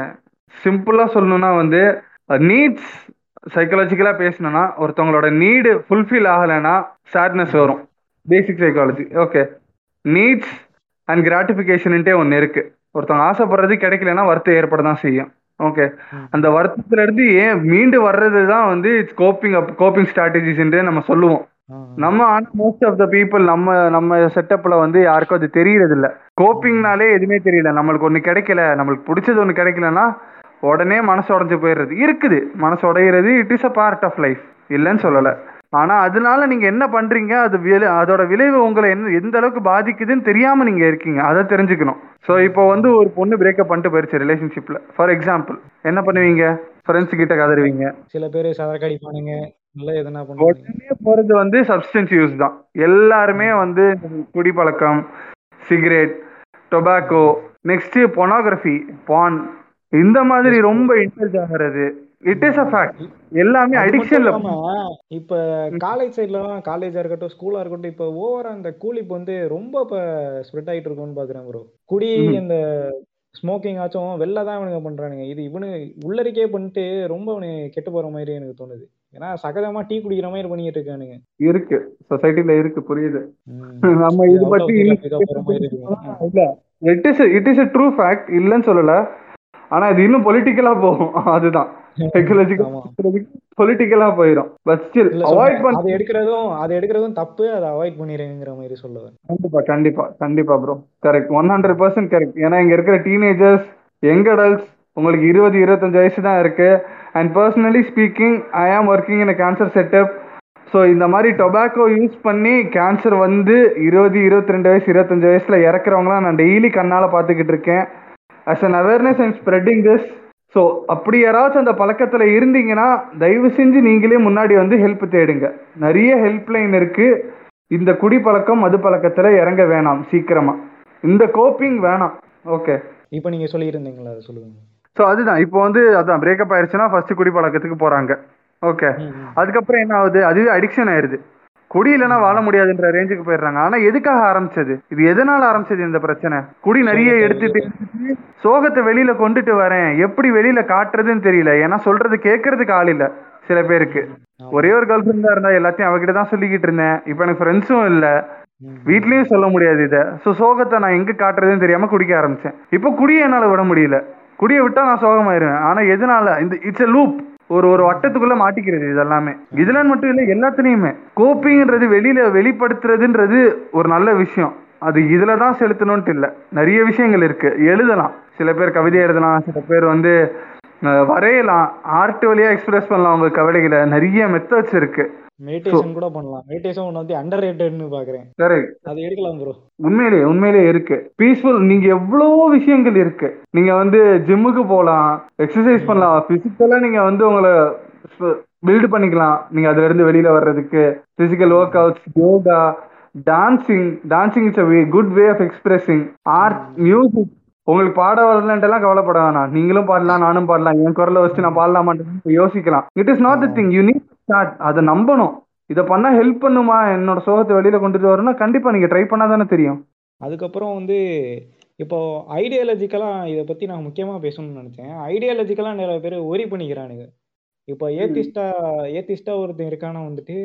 சிம்பிளாக சொல்லணும்னா வந்து நீட்ஸ் சைக்காலஜிக்கலாக பேசணும்னா ஒருத்தவங்களோட நீடு ஃபுல்ஃபில் ஆகலைன்னா சேட்னஸ் வரும் basic psychology okay needs and கிராட்டிஃபிகேஷன்ட்டே ஒன்று இருக்கு ஒருத்தவங்க ஆசைப்படுறது கிடைக்கலன்னா வருத்தம் ஏற்பட தான் செய்யும் ஓகே அந்த வருத்தத்துல இருந்து ஏன் மீண்டு வர்றது தான் வந்து இட்ஸ் கோப்பிங் அப் கோப்பிங் ஸ்ட்ராட்டஜிஸ்ன்றே நம்ம சொல்லுவோம்
ஆ,
நம்ம ஆனா மோஸ்ட் ஆஃப் த பீப்புள் நம்ம நம்ம செட்டப்ல வந்து யாருக்கும் அது தெரியறது இல்ல கோப்பிங்னாலே எதுவுமே தெரியல நம்மளுக்கு ஒண்ணு கிடைக்கல நம்மளுக்கு பிடிச்சது ஒண்ணு கிடைக்கலன்னா உடனே மனசு உடைஞ்சு போயிடுறது இருக்குது மனசு உடையிறது it is a part of life இல்லைன்னு சொல்லல ஆனா அதனால நீங்க என்ன பண்றீங்க அது விளை- அதோட விளைவு உங்களை என்ன எந்த அளவுக்கு பாதிக்குதுன்னு தெரியாம நீங்க இருக்கீங்க அதை தெரிஞ்சுக்கணும் சோ இப்போ வந்து ஒரு பொண்ணு பிரேக்கப் பண்ணிட்டு போயிருச்சு ரிலேஷன்ஷிப்ல ஃபார் எக்ஸாம்பிள் என்ன பண்ணுவீங்க ஃப்ரெண்ட்ஸ் கிட்ட கதறுவீங்க
சில பேர் சரக்கு அடிப்பானுங்க இல்ல எதனா பண்ணுவாங்க
உடனே போறது வந்து சப்ஸ்டன்ஸ் யூஸ் தான் எல்லாருமே வந்து குடிப்பழக்கம் cigarette tobacco next pornography paan இந்த மாதிரி ரொம்ப இன்டர்ஜ் ஆகிறது இட் இஸ் அ ஃபேக்ட் எல்லாமே
அது மட்டும்
அடிக்ஷன்ல
இல்லாம இப்ப காலேஜ் சைட்லலாம் காலேஜா இருக்கட்டும் ஸ்கூலா இருக்கட்டும் இப்ப ஓவரா அந்த கூலிப் வந்து ரொம்ப இப்ப ஸ்ப்ரெட் ஆயிட்டு இருக்கும்னு பாக்குறேன் ப்ரோ குடி இந்த ஸ்மோக்கிங் ஆச்சும் வெளில தான் இவனுங்க பண்றானுங்க இது இவனு உள்ளரிக்கே பண்ணிட்டு ரொம்ப அவனு கெட்டு போற மாதிரி எனக்கு தோணுது ஏன்னா சகஜமா டீ குடிக்கிற மாதிரி பண்ணிட்டு இருக்கானுங்க
இருக்கு சொசைட்டில இருக்கு புரியுது
ம்.
நம்ம இது
out of
பத்தி
the
இன்னும்
topic ஆ போற மாதிரி இருக்கு
இல்ல it is it is a true fact இல்லைன்னு சொல்லல ஆனா இது இன்னும் பொலிட்டிக்கலா போகும் அதுதான்
ஆமா
சைக்கலாஜிக்கல் பொலிட்டிக்கலா போயிடும் பட் ஸ்டில்
இல்ல
அவாய்ட்
சொல்றேன்
பண்ண
அது எடுக்கிறதும் அது எடுக்கிறதும் தப்பு அதை அவாய்ட் பண்ணிடுங்கிற மாதிரி சொல்லுவேன்
கண்டிப்பா கண்டிப்பா கண்டிப்பா bro correct one hundred percent correct ஏன்னா இங்க இருக்கிற டீனேஜர்ஸ் யங் அடல்ட்ஸ் உங்களுக்கு இருபது இருபத்தஞ்சு வயசு தான் இருக்கு and personally speaking I am working in cancer setup so இந்த மாதிரி டொபாக்கோ யூஸ் பண்ணி கேன்சர் வந்து இருபது இருபத்தி ரெண்டு வயசு இருபத்தஞ்சு வயசுல இறக்குறவங்களாம் நான் டெய்லி கண்ணால பார்த்துக்கிட்டு இருக்கேன் as an awareness and spreading this so அப்படி யாராச்சும் அந்த பழக்கத்தில் இருந்தீங்கன்னா தயவு செஞ்சு நீங்களே முன்னாடி வந்து ஹெல்ப் தேடுங்க நிறைய ஹெல்ப்லைன் இருக்கு இந்த குடி பழக்கம் மது பழக்கத்தில் இறங்க வேணாம் சீக்கிரமா இந்த கோப்பிங் வேணாம் ஓகே
இப்போ நீங்க சொல்லியிருந்தீங்களா அதை சொல்லுங்க
ஸோ அதுதான் இப்போ வந்து அதான் பிரேக்கப் ஆயிடுச்சுன்னா ஃபர்ஸ்ட் குடி பழக்கத்துக்கு போறாங்க ஓகே
ம், ம்.
அதுக்கப்புறம் என்ன ஆகுது அதுவே அடிக்ஷன் ஆயிருது குடி இல்லைன்னா வாழ முடியாதுன்ற ரேஞ்சுக்கு போயிடுறாங்க ஆனா எதுக்காக ஆரம்பிச்சது இது எதனால ஆரம்பிச்சது இந்த பிரச்சனை குடி நிறைய
சோகத்தை
எடுத்துட்டு எடுத்துட்டு சோகத்தை வெளியில கொண்டுட்டு வரேன் எப்படி வெளியில காட்டுறதுன்னு தெரியல ஏன்னா சொல்றது கேட்கறதுக்கு ஆள் இல்ல சில பேருக்கு
ஆமா.
ஒரே ஒரு கேர்ள் ஃப்ரெண்டா இருந்தா எல்லாத்தையும் அவகிட்ட தான் சொல்லிக்கிட்டு இருந்தேன் இப்போ எனக்கு ஃப்ரெண்ட்ஸும் இல்ல
ம்.
வீட்லயும் சொல்ல முடியாது இதை ஸோ சோகத்தை நான் எங்க காட்டுறதுன்னு தெரியாம குடிக்க ஆரம்பிச்சேன் இப்போ குடியை என்னால விட முடியல குடியை விட்டா நான் சோகமாயிருவேன் ஆனா எதனால இந்த இட்ஸ் எ லூப் ஒரு ஒரு வட்டத்துக்குள்ள மாட்டிக்கிறது இதெல்லாமே இதுல மட்டும் இல்ல எல்லாத்துலயுமே கோப்பிங்ன்றது வெளியில வெளிப்படுத்துறதுன்றது ஒரு நல்ல விஷயம் அது இதுல தான் செலுத்தணும்ட்டு இல்ல நிறைய விஷயங்கள் இருக்கு எழுதலாம் சில பேர் கவிதை எழுதலாம் சில பேர் வந்து அஹ், வரையலாம் ஆர்ட் வழியா எக்ஸ்பிரஸ் பண்ணலாம் உங்க கவலைகளை நிறைய மெத்தட்ஸ் இருக்கு
மெடிடேஷன் கூட பண்ணலாம் மெடிடேஷன் ஒன்று வந்து அண்டர் ரேட்டட்னு பாக்குறேன்
கரெக்ட்
அது எடுக்கலாம் ப்ரோ
உண்மையிலேயே உண்மையிலேயே இருக்கு பீஸ்ஃபுல் நீங்க எவ்வளவோ விஷயங்கள் இருக்கு நீங்க வந்து ஜிம்முக்கு போகலாம் எக்ஸசைஸ் பண்ணலாம் பிசிக்கலா நீங்க வந்து உங்களை பில்டு பண்ணிக்கலாம் நீங்க அதுல இருந்து வெளியில வர்றதுக்கு physical workouts yoga dancing dancing is a good way of expressing art music உங்களுக்கு பாட வரலன்ட்டுலாம் கவலைப்பட வேணாம் நீங்களும் பாடலாம் நானும் பாடலாம் என் குரலை வச்சு நான் பாடலாமான்னு யோசிக்கலாம் it is not the thing you need start அதை நம்பணும் இதை பண்ணா ஹெல்ப் பண்ணுமா என்னோட சோகத்தை வெளியில கொண்டுட்டு வரணும்னா கண்டிப்பா நீங்க ட்ரை பண்ணா தானே தெரியும்
அதுக்கப்புறம் வந்து இப்போ ஐடியாலஜிக்கலாக இதை பற்றி நான் முக்கியமாக பேசணும்னு நினச்சேன் ஐடியாலஜிக்கலாக நிறைய பேர் ஒரி பண்ணிக்கிறானுங்க இப்போ ஏத்திஸ்டா ஏத்திஸ்டா ஒருத்தன் இருக்கான வந்துட்டு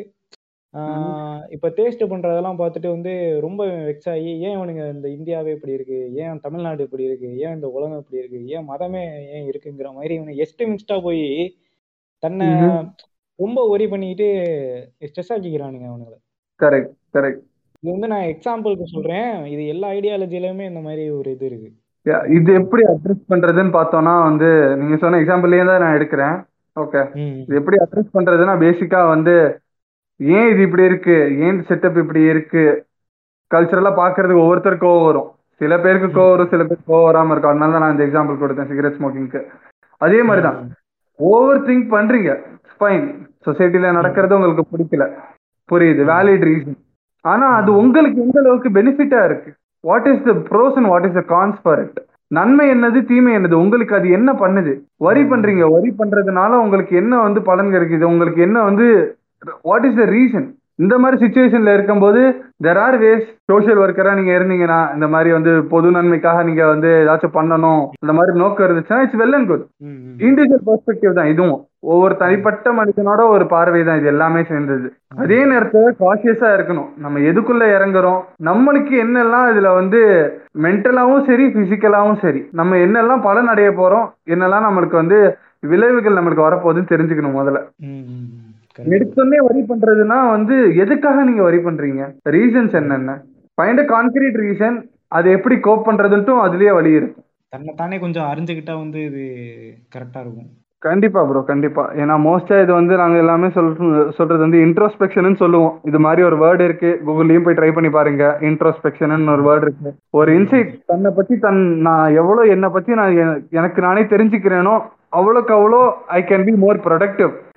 ஆஹ் இப்போ டேஸ்ட் பண்ணுறதெல்லாம் பார்த்துட்டு வந்து ரொம்ப வெக்ஸ் ஆகி ஏன் இவனுங்க இந்த இந்தியாவே இப்படி இருக்கு ஏன் தமிழ்நாடு இப்படி இருக்கு ஏன் இந்த உலகம் இப்படி இருக்கு ஏன் மதமே ஏன் இருக்குங்கிற மாதிரி இவனை எஸ்டிமிஸ்டா போய் தன்னை ரொம்ப ஒரி பண்ணிக்கிட்டு ஸ்ட்ரெஸ் ஆக்கிக்கிறானுங்க அவனுங்களை
கரெக்ட் கரெக்ட்
இது வந்து நான் எக்ஸாம்பிளுக்கு சொல்றேன் இது எல்லா ஐடியாலஜிலயுமே இந்த மாதிரி ஒரு இது இருக்கு
இது எப்படி அட்ரஸ் பண்றதுன்னு பார்த்தோம்னா வந்து நீங்க சொன்ன எக்ஸாம்பிள்லயே தான் நான் எடுக்கிறேன் ஓகே
ம்
இது எப்படி அட்ரஸ் பண்றதுன்னா பேசிக்கா வந்து ஏன் இது இப்படி இருக்கு ஏன் செட்டப் இப்படி இருக்கு கல்ச்சரலா பாக்குறதுக்கு ஒவ்வொருத்தருக்கு கோவம் வரும் சில பேருக்கு கோவம் வரும் சில பேருக்கு கோவம் வராம இருக்கும் அதனால தான் நான் இந்த எக்ஸாம்பிள் கொடுத்தேன் சிகரெட் ஸ்மோக்கிங்க்கு அதே மாதிரி தான் ஓவர் திங்க் பண்றீங்க ஃபைன் சொசைட்டில நடக்கிறது உங்களுக்கு பிடிக்கல புரியுது வேலிட் ரீசன் ஆனா அது உங்களுக்கு எந்த அளவுக்கு பெனிஃபிட்டா இருக்கு what is the pros and what is the cons for it நன்மை என்னது தீமை என்னது உங்களுக்கு அது என்ன பண்ணுது வரி பண்றீங்க வரி பண்றதுனால உங்களுக்கு என்ன வந்து பலன் கிடைக்குது உங்களுக்கு என்ன வந்து வாட் இஸ் த ரீசன் இந்த மாதிரி சுச்சுவேஷன்ல இருக்கும்போது தெர் ஆர் வேஸ் சோஷியல் ஒர்க்கரா நீங்க இருந்தீங்கன்னா இந்த மாதிரி வந்து பொது நன்மைக்காக நீங்க வந்து ஏதாச்சும் பண்ணணும் இந்த மாதிரி நோக்கம் இருந்துச்சுன்னா இட்ஸ் வெல் அண்ட் குட்
ம், ம்.
இண்டிவிஜுவல் பெர்ஸ்பெக்டிவ் தான் இதுவும் ஒவ்வொரு தனிப்பட்ட மனிதனோட ஒரு பார்வை தான் இது எல்லாமே சேர்ந்தது அதே நேரத்துல காஷியஸா இருக்கணும் நம்ம எதுக்குள்ள இறங்குறோம் நம்மளுக்கு என்னெல்லாம் இதுல வந்து மென்டலாவும் சரி பிசிக்கலாவும் சரி நம்ம என்னெல்லாம் பலன் அடைய போறோம் என்னெல்லாம் நம்மளுக்கு வந்து விளைவுகள் நம்மளுக்கு வரப்போகுதுன்னு தெரிஞ்சுக்கணும் முதல்ல
ம், ம், ம். correct.
எடுத்தோடனே வரி பண்றதுன்னா வந்து எதுக்காக நீங்க வரி பண்றீங்க ரீசன்ஸ் என்னென்ன ஃபைண்ட் அ கான்கிரீட் ரீசன் அதை எப்படி கோப் பண்றதுன்ட்டும் அதுலயே வழி இருக்கு
தன்னை தானே கொஞ்சம் அறிஞ்சுக்கிட்டா வந்து இது கரெக்டா இருக்கும்
கண்டிப்பா ப்ரோ கண்டிப்பா ஏன்னா மோஸ்டா இது வந்து நாங்க எல்லாமே சொல்றது சொல்றது வந்து இன்ட்ரோஸ்பெக்ஷன் சொல்லுவோம் இது மாதிரி ஒரு வேர்டு இருக்கு கூகுள்லயும் போய் ட்ரை பண்ணி பாருங்க இன்ட்ரோஸ்பெக்ஷன் ஒரு வேர்டு இருக்கு ஒரு இன்சைட் தன்னை பத்தி தன் நான் எவ்வளவு என்னை பத்தி நான் எ- எனக்கு நானே தெரிஞ்சுக்கிறேனோ அவ்வளோக்கு அவ்வளோ I can be more productive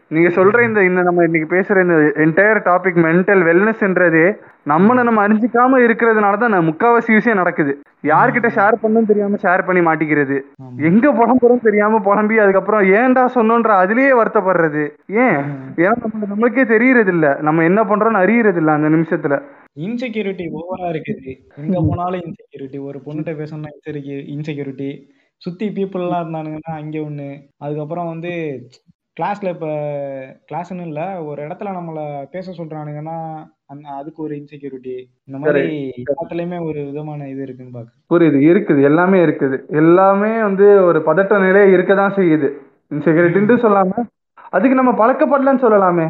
நீங்க சொல்ற இந்த இந்த நம்ம இன்னைக்கு பேசுற இந்த என்டையர் டாபிக் மென்டல் வெல்னஸ்ன்றதே நம்மள நம்ம அறிஞ்சிக்காம இருக்கிறதுனால தான் ந- முக்காவாசி விஷயம் நடக்குது யார்கிட்ட ஷேர் பண்ணணும் தெரியாம ஷேர் பண்ணி மாட்டிக்கிறது
ஆமா.
எங்க புலம்புறோம் தெரியாம புலம்பி அதுக்கப்புறம் ஏன்டா சொன்னோன்ற அதுலயே வருத்தப்படுறது ஏன் ஏன்னா நம்ம நம்மளுக்கே தெரியறது இல்ல நம்ம என்ன பண்றோம்னு அறியறது இல்ல அந்த நிமிஷத்துல
இன்செக்யூரிட்டி ஓவரா இருக்குது எங்க போனாலும் இன்செக்யூரிட்டி ஒரு பொண்ணுகிட்ட பேசணும்னா இன்செக்யூரிட்டி சுத்தி பீப்புள் எல்லாம் இருந்தானுங்கன்னா அங்க ஒண்ணு அதுக்கப்புறம் வந்து கிளாஸ்ல இப்ப கிளாஸ்னு இல்ல ஒரு இடத்துல நம்மள பேச சொல்றானுங்கன்னா அந்த அதுக்கு ஒரு இன்செக்யூரிட்டி இந்த மாதிரி எல்லாத்துலயுமே ஒரு விதமான இது இருக்குன்னு பாக்க
புரியுது இருக்குது எல்லாமே இருக்குது எல்லாமே வந்து ஒரு பதட்ட நிலை இருக்க தான் செய்யுது இன்செக்யூரிட்டின்ட்டு சொல்லாம அதுக்கு நம்ம பழக்கப்படலன்னு சொல்லலாமே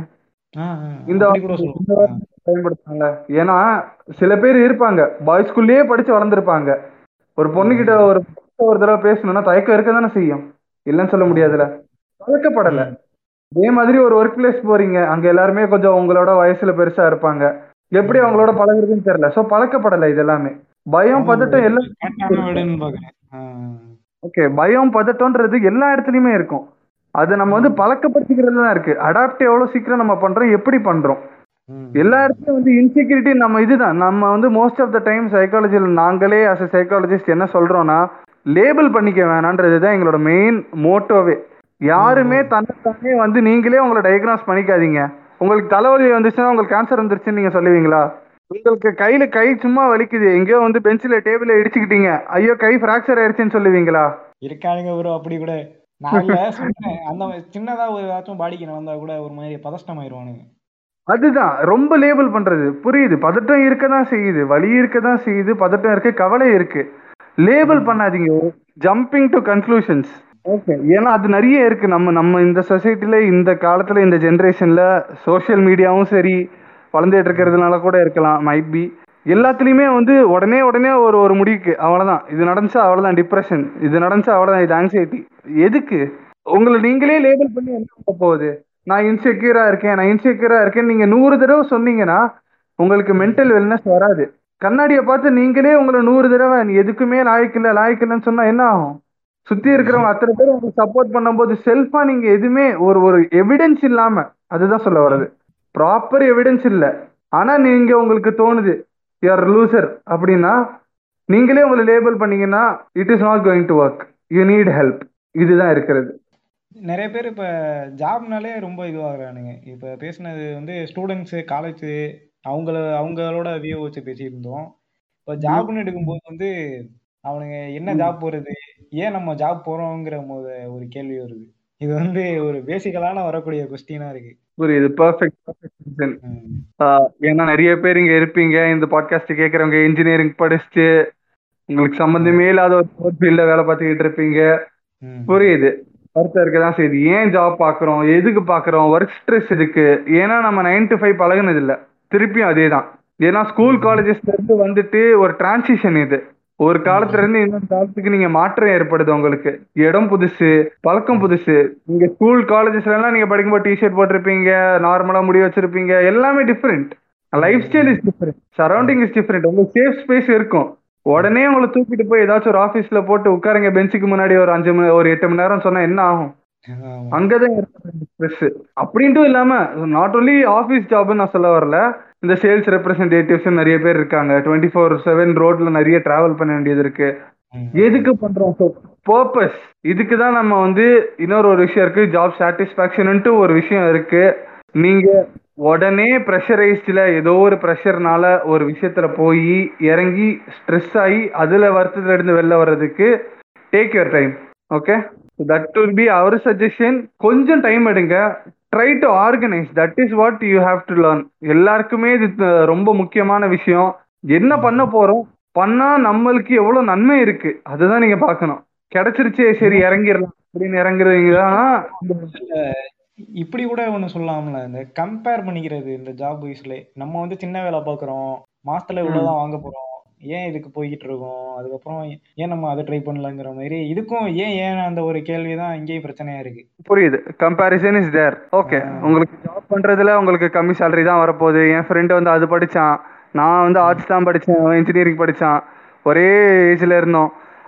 இந்த
அப்படி கூட
இந்த
சொல்லலாம்
பயன்படுத்துறாங்க ஏன்னா சில பேர் இருப்பாங்க பாய்ஸ் ஸ்கூல்லயே படிச்சு வளர்ந்துருப்பாங்க ஒரு பொண்ணுகிட்ட ஒரு ஒரு தடவை பேசணும்னா தயக்கம் இருக்க தானே செய்யும் இல்லைன்னு சொல்ல முடியாதுல பழக்கப்படல அதே மாதிரி ஒரு ஒர்க் பிளேஸ் போறீங்க அங்க எல்லாருமே கொஞ்சம் உங்களோட வயசுல பெருசா இருப்பாங்க எப்படி அவங்களோட பழகுறதுன்னு தெரியல சோ பழக்கப்படல இது எல்லாமே பயம் பதட்டம் எல்லாம்
கரெக்டான வீடுன்னு பாக்குறேன் ஆ.
ஓகே பயம் பதட்டம்ன்றது எல்லா இடத்துலயுமே இருக்கும் அது நம்ம வந்து பழக்கப்படுத்திக்கிறது தான் இருக்கு அடாப்ட் எவ்வளவு சீக்கிரம் நம்ம பண்றோம் எப்படி பண்றோம்
ம்.
எல்லா இடத்துலயும் வந்து இன்செக்யூரிட்டி நம்ம இதுதான் நம்ம வந்து மோஸ்ட் ஆஃப் த டைம் சைக்காலஜியில் நாங்களே அஸ் அ சைக்காலஜிஸ்ட் என்ன சொல்றோம்னா லேபிள் பண்ணிக்க வேணான்றது தான் எங்களோட மெயின் மோட்டோவே யாருமே தன்னைத்தானே வந்து நீங்களே உங்களை டயக்னாஸ் பண்ணிக்காதீங்க உங்களுக்கு தலைவலி வந்துச்சுன்னா உங்களுக்கு கேன்சர் வந்துருச்சுன்னு நீங்க சொல்லுவீங்களா உங்களுக்கு கையில கை சும்மா வலிக்குது எங்கேயோ வந்து பெஞ்சில டேபிள்ல இடிச்சுக்கிட்டீங்க ஐயோ கை ஃப்ராக்சர் ஆயிடுச்சுன்னு சொல்லுவீங்களா
இருக்கானுங்க ப்ரோ அப்படி கூட நான் இல்ல சொன்னேன் அந்த மாதிரி சின்னதா ஒரு ஏதாச்சும் பாடிக்கு நடந்தா கூட ஒரு மாதிரி பதஷ்டம் ஆயிருவானுங்க
அதுதான் ரொம்ப லேபிள் பண்றது புரியுது பதட்டம் இருக்க தான் செய்யுது வலி இருக்க தான் செய்யுது பதட்டம் இருக்கு கவலை இருக்கு லேபிள் பண்ணாதீங்க ஜம்பிங் டு கன்க்ளூஷன்ஸ் ஓகே ஏன்னா அது நிறைய இருக்கு நம்ம நம்ம இந்த சொசைட்டில இந்த காலத்துல இந்த ஜென்ரேஷன்ல சோஷியல் மீடியாவும் சரி வளர்ந்துட்டு இருக்கிறதுனால கூட இருக்கலாம் மைட் பி எல்லாத்துலயுமே வந்து உடனே உடனே ஒரு ஒரு முடிவுக்கு அவ்வளவுதான் இது நடந்துச்சா அவ்வளவுதான் டிப்ரெஷன் இது நடந்துச்சா அவ்வளவுதான் இது ஆங்ஸைட்டி எதுக்கு உங்களை நீங்களே லேபிள் பண்ணி என்ன பண்ண போகுது நான் இன்செக்யூரா இருக்கேன் நான் இன்செக்யூரா இருக்கேன் நீங்க நூறு தடவை சொன்னீங்கன்னா உங்களுக்கு மென்டல் வெல்னஸ் வராது கண்ணாடியை பார்த்து நீங்களே உங்களை நூறு தடவை நீ எதுக்குமே லாய்க்கில்ல லாய்க்கில்லன்னு சொன்னா என்ன ஆகும் சுத்தி இருக்கிறவங்க அத்தனை பேர் உங்களுக்கு சப்போர்ட் பண்ணும்போது செல்ஃபா நீங்க எதுவுமே ஒரு ஒரு எவிடன்ஸ் இல்லாம அதுதான் சொல்ல வர்றது ப்ராப்பர் எவிடன்ஸ் இல்ல ஆனா நீங்க உங்களுக்கு தோணுது யூஆர் லூசர் அப்படின்னா நீங்களே உங்களை லேபிள் பண்ணீங்கன்னா it is not going to work you need help இதுதான் இருக்கிறது
நிறைய பேர் இப்ப ஜாப்னாலே ரொம்ப இதுவாகிறானுங்க இப்ப பேசுனது வந்து ஸ்டூடெண்ட்ஸு காலேஜ் அவங்கள அவங்களோட வியூ வச்சு பேசியிருந்தோம் இப்ப ஜாப்னு எடுக்கும்போது வந்து அவனுங்க என்ன ஜாப் போறது ஏன் நம்ம ஜாப் போறோங்கிற மொத ஒரு கேள்வி வருது இது வந்து ஒரு பேசிக்கலான வரக்கூடிய கொஸ்டினா இருக்கு
புரியுது பர்ஃபெக்ட் பர்ஃபெக்ட்
ம்.
ஏன்னா நிறைய பேர் இங்க இருப்பீங்க இந்த பாட்காஸ்ட் கேட்கறவங்க இன்ஜினியரிங் படிச்சுட்டு உங்களுக்கு சம்பந்தமே இல்லாத ஒரு ஃபீல்ட்ல வேலை பார்த்துக்கிட்டு இருப்பீங்க
ம்.
புரியுது வருத்தம் இருக்க தான் செய்யுது ஏன் ஜாப் பார்க்குறோம் எதுக்கு பார்க்குறோம் ஒர்க் ஸ்ட்ரெஸ் எதுக்கு ஏன்னா நம்ம நைன் டு ஃபைவ் பழகுனது இல்லை திருப்பியும் அதே தான் ஏன்னா ஸ்கூல் காலேஜஸ்ல இருந்து வந்துட்டு ஒரு டிரான்சிஷன் இது ஒரு காலத்துல இருந்து இன்னொரு காலத்துக்கு நீங்க மாற்றம் ஏற்படுது உங்களுக்கு இடம் புதுசு பழக்கம் புதுசு நீங்க ஸ்கூல் காலேஜஸ்ல எல்லாம் நீங்க படிக்கும்போது டிஷர்ட் போட்டிருப்பீங்க நார்மலா முடி வச்சிருப்பீங்க எல்லாமே different lifestyle is different surrounding is different உங்களுக்கு சேஃப் ஸ்பேஸ் இருக்கும் உடனே உங்களை தூக்கிட்டு போய் ஏதாச்சும் ஒரு ஆபீஸ்ல போட்டு உட்காருங்க பெஞ்சுக்கு முன்னாடி ஒரு அஞ்சு மணி ஒரு எட்டு மணி நேரம் சொன்னா என்ன ஆகும்
ஆமா.
அங்கதான் ஸ்ட்ரெஸ் அப்படின்ட்டும் இல்லாம நாட் ஒன்லி ஆபீஸ் ஜாப்னு நான் சொல்ல வரல இந்த சேல்ஸ் ரெப்ரஸன்டேட்டிவ்ஸ் நிறைய பேர் இருக்காங்க டுவெண்ட்டி ஃபோர் செவன் ரோட்ல நிறைய டிராவல் பண்ண வேண்டியது இருக்கு
ம்.
எதுக்கு பண்றோம் பர்பஸ் இதுக்கு தான் நம்ம வந்து இன்னொரு ஒரு விஷயம் இருக்கு ஜாப் சாட்டிஸ்பாக்சன்ட்டு ஒரு விஷயம் இருக்கு நீங்க உடனே ப்ரெஷரைஸ்டில் ஏதோ ஒரு ப்ரெஷர்னால ஒரு விஷயத்துல போய் இறங்கி ஸ்ட்ரெஸ் ஆகி அதுல வருத்தத்துல இருந்து வெளில வர்றதுக்கு take your time okay that will be our suggestion கொஞ்சம் டைம் எடுங்க try to organise that is what you have to learn எல்லாருக்குமே இது த- ரொம்ப முக்கியமான விஷயம் என்ன பண்ண போறோம் பண்ணா நம்மளுக்கு எவ்வளவு நன்மை இருக்கு அதுதான் நீங்க பார்க்கணும் கிடைச்சிருச்சே சரி இறங்கிடலாம் அப்படின்னு இறங்குறீங்கன்னா
இப்படி கூட ஒண்ணு சொல்லலாம்ல இந்த கம்பேர் பண்ணிக்கிறது இந்த ஜாப் வைஸ்ல நம்ம வந்து சின்ன வேலை பார்க்குறோம் மாசத்துல இவ்வளவுதான் வாங்க போறோம் ஏன் இதுக்கு போய்கிட்டு இருக்கோம் அதுக்கப்புறம் ஏன் நம்ம அதை ட்ரை பண்ணலங்கிற மாதிரி இதுக்கும் ஏன் ஏன் அந்த ஒரு கேள்விதான் இங்கேயும் பிரச்சனையா இருக்கு
புரியுது கம்பேரிசன் இஸ் தேர் ஓகே உங்களுக்கு ஜாப் பண்றதுல உங்களுக்கு கம்மி salary தான் வரப்போகுது என் ஃப்ரெண்டு வந்து அது படிச்சான் நான் வந்து ஆர்ட்ஸ் தான் படிச்சேன் அவன் இன்ஜினியரிங் படிச்சான் ஒரே ஏஜ்ல இருந்தோம்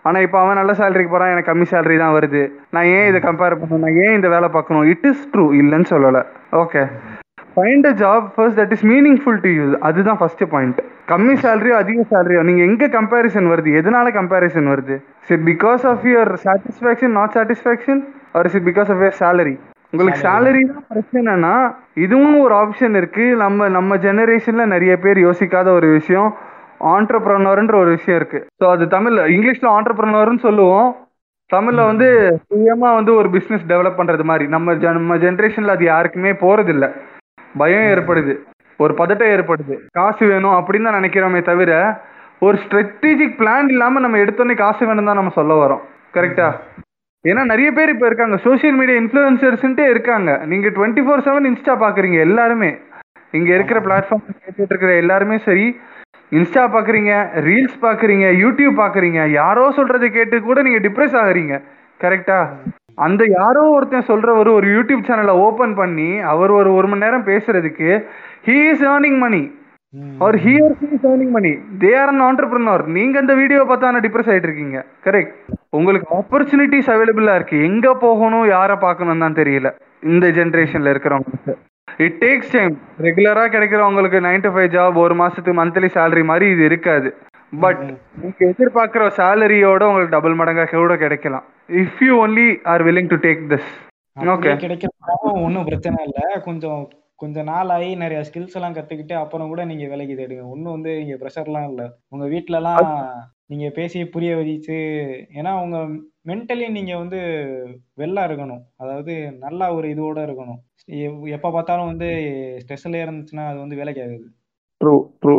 ஆனா இப்போ அவன் நல்ல சேலரிக்கு போறான் எனக்கு கம்மி சேலரி தான் வருது நான் ஏன் இதை கம்பேர் பண்ணணும் நான் ஏன் இந்த வேலை பார்க்கணும் இட் இஸ் ட்ரூ இல்லைன்னு சொல்லலை okay find a job first that is meaningful to you அதுதான் ஃபர்ஸ்ட் பாயிண்ட் கம்மி சேலரியோ அதிக சேலரியோ நீங்க எங்க கம்பேரிசன் வருது எதனால கம்பேரிசன் வருது it because of your satisfaction not satisfaction or is it because of your salary உங்களுக்கு சேலரி தான் பிரச்சனைனா இதுவும் ஒரு ஆப்ஷன் இருக்கு நம்ம நம்ம ஜெனரேஷன்ல நிறைய பேர் யோசிக்காத ஒரு விஷயம் ஆண்டர்பிரனர்ன்ற ஒரு விஷயம் இருக்கு ஸோ அது தமிழ்ல இங்கிலீஷ்ல ஆண்டர்பிரனர்னு சொல்லுவோம் தமிழ்ல வந்து சுயமா வந்து ஒரு பிசினஸ் டெவலப் பண்றது மாதிரி நம்ம ஜ- நம்ம ஜெனரேஷன்ல அது யாருக்குமே போறது இல்ல பயம் ஏற்படுது ஒரு பதட்டம் ஏற்படுது காசு வேணும் அப்படின்னு தான் நினைக்கிறோமே தவிர ஒரு ஸ்ட்ராட்டஜிக் பிளான் இல்லாம நம்ம எடுத்தோடனே காசு வேணும் தான் நம்ம சொல்ல வரோம் கரெக்டா ஏன்னா நிறைய பேர் இப்ப இருக்காங்க சோஷியல் மீடியா இன்ஃபுளுசர்ஸ்ன்ட்டே இருக்காங்க நீங்க டுவெண்ட்டி ஃபோர் செவன் இன்ஸ்டா பாக்குறீங்க எல்லாருமே இங்க இருக்கிற பிளாட்ஃபார்ம் கேட்டுட்டு இருக்கிற எல்லாருமே சரி இன்ஸ்டா பாக்குறீங்க ரீல்ஸ் பாக்குறீங்க யூடியூப் பாக்குறீங்க யாரோ சொல்றதை கேட்டு கூட நீங்க டிப்ரெஸ் ஆகுறீங்க கரெக்டா அந்த யாரோ ஒருத்தன் சொல்ற ஒரு ஒரு யூடியூப் சேனலை ஓபன் பண்ணி அவர் ஒரு ஒரு மணி நேரம் பேசுறதுக்கு he is earning money hour he are he is earning money they are an entrepreneur நீங்க அந்த வீடியோ பார்த்தா டிப்ரெஸ் ஆயிட்டு இருக்கீங்க கரெக்ட் உங்களுக்கு ஆப்பர்ச்சுனிட்டிஸ் அவைலபிளா இருக்கு எங்க போகணும் யாரை பார்க்கணும் தான் தெரியல இந்த ஜென்ரேஷன்ல இருக்கிறவங்களுக்கு இட் டேக்ஸ் டைம் ரெகுலரா கிடைக்கிறவங்களுக்கு நைன் டு ஃபைவ் ஜாப் ஒரு மாசத்துக்கு மந்த்லி salary மாதிரி இது இருக்காது பட் நீங்க எதிர்பார்க்குற சேலரியோட உங்களுக்கு டபுள் மடங்கா கூட கிடைக்கலாம் if you only are willing to take this okay
கிடைக்கிறதுனாலும் ஒன்றும் பிரச்சனை இல்லை கொஞ்சம் கொஞ்ச நாள் ஆகி நிறைய ஸ்கில்ஸ் எல்லாம் கத்துக்கிட்டு அப்புறம் கூட நீங்க வேலைக்கு தேடுங்க ஒன்றும் வந்து இங்க ப்ரெஷர்லாம் இல்லை உங்க வீட்லலாம் நீங்க பேசி புரிய வச்சு ஏன்னா உங்க மென்டலி நீங்க வந்து வெள்ளா இருக்கணும் அதாவது நல்ல ஒரு இதோட இருக்கணும் எ- எப்ப பார்த்தாலும் வந்து ஸ்ட்ரெஸ்ல இருந்துச்சுன்னா அது வந்து வேலைக்கு ஆகுது
ட்ரூ ட்ரூ